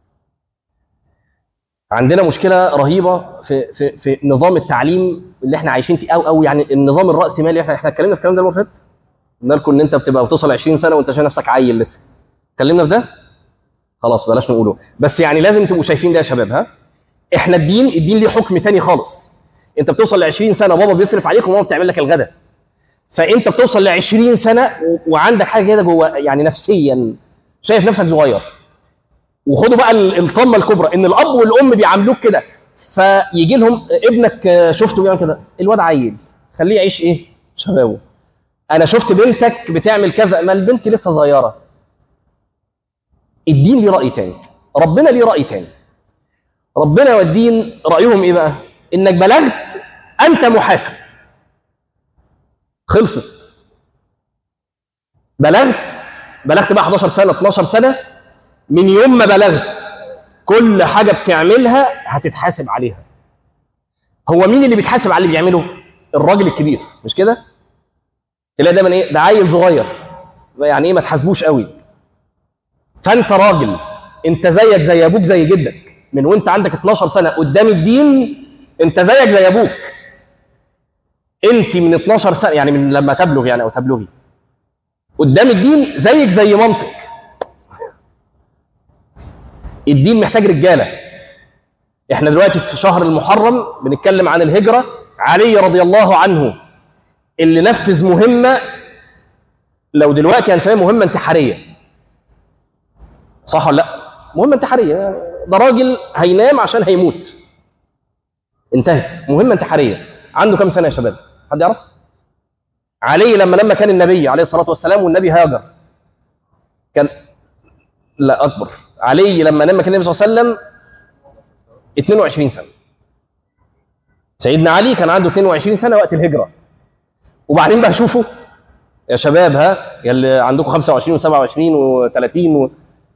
Speaker 1: عندنا مشكله رهيبه في في في نظام التعليم اللي احنا عايشين فيه او او يعني النظام الراسمالي احنا احنا اتكلمنا في الكلام ده المره اللي فاتت قلنا لكم ان انت بتبقى بتوصل 20 سنه وانت شايف نفسك عيل لسه اتكلمنا في ده خلاص بلاش نقوله بس يعني لازم تبقوا شايفين ده يا شباب ها احنا الدين الدين ليه حكم تاني خالص انت بتوصل ل 20 سنه بابا بيصرف عليك وماما بتعمل لك الغداء فانت بتوصل ل 20 سنه و- وعندك حاجه كده جوه يعني نفسيا شايف نفسك صغير وخدوا بقى ال- الطامه الكبرى ان الاب والام بيعاملوك كده فيجي لهم ابنك آه، شفته بيعمل كده الواد عيل خليه يعيش ايه شبابه انا شفت بنتك بتعمل كذا ما البنت لسه صغيره الدين ليه راي تاني ربنا ليه راي تاني ربنا والدين رايهم ايه بقى انك بلغت انت محاسب خلصت بلغت بلغت بقى 11 سنه 12 سنه من يوم ما بلغت كل حاجه بتعملها هتتحاسب عليها هو مين اللي بيتحاسب على اللي بيعمله الراجل الكبير مش كده تلاقي دايما ايه ده عيل صغير يعني ايه ما تحاسبوش قوي فانت راجل انت زيك زي ابوك زي جدك من وانت عندك 12 سنه قدام الدين انت زيك زي ابوك انت من 12 سنه يعني من لما تبلغ يعني او تبلغي قدام الدين زيك زي مامتك الدين محتاج رجاله احنا دلوقتي في شهر المحرم بنتكلم عن الهجره علي رضي الله عنه اللي نفذ مهمه لو دلوقتي هنسميها مهمه انتحاريه صح ولا لا مهمه انتحاريه يعني ده راجل هينام عشان هيموت انتهت مهمه انتحاريه عنده كام سنه يا شباب حد يعرف علي لما لما كان النبي عليه الصلاه والسلام والنبي هاجر كان لا اكبر علي لما لما كان النبي صلى الله عليه وسلم 22 سنة سيدنا علي كان عنده 22 سنة وقت الهجرة وبعدين بقى شوفوا يا شباب ها يا اللي عندكم 25 و27 و30 و...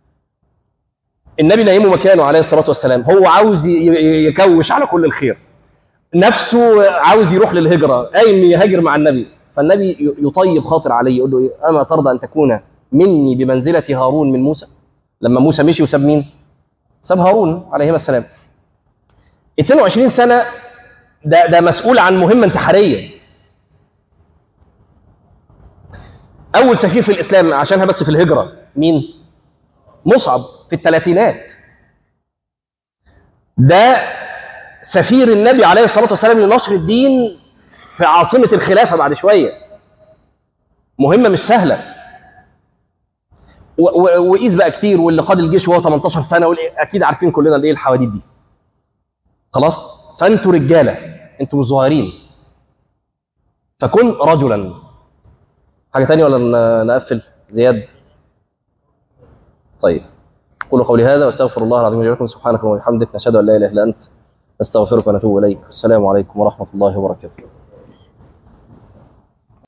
Speaker 1: النبي نايمه مكانه عليه الصلاة والسلام هو عاوز ي- ي- يكوش على كل الخير نفسه عاوز يروح للهجرة قايم يهاجر مع النبي فالنبي ي- يطيب خاطر عليه يقول له إيه؟ أما ترضى أن تكون مني بمنزلة هارون من موسى لما موسى مشي وساب مين ساب هارون عليهما السلام 22 سنة ده ده مسؤول عن مهمة انتحارية أول سفير في الإسلام عشانها بس في الهجرة مين؟ مصعب في الثلاثينات ده سفير النبي عليه الصلاة والسلام لنشر الدين في عاصمة الخلافة بعد شوية مهمة مش سهلة و- و- وقيس بقى كتير واللي قاد الجيش وهو 18 سنة واللي- أكيد عارفين كلنا ايه الحواديت دي خلاص فأنتوا رجالة أنتوا مش صغيرين فكن رجلا حاجة تانية ولا ن- نقفل زياد طيب قولوا قولي هذا واستغفر الله العظيم لي ولكم سبحانك اللهم وبحمدك نشهد ان لا اله الا انت نستغفرك ونتوب اليك السلام عليكم ورحمه الله وبركاته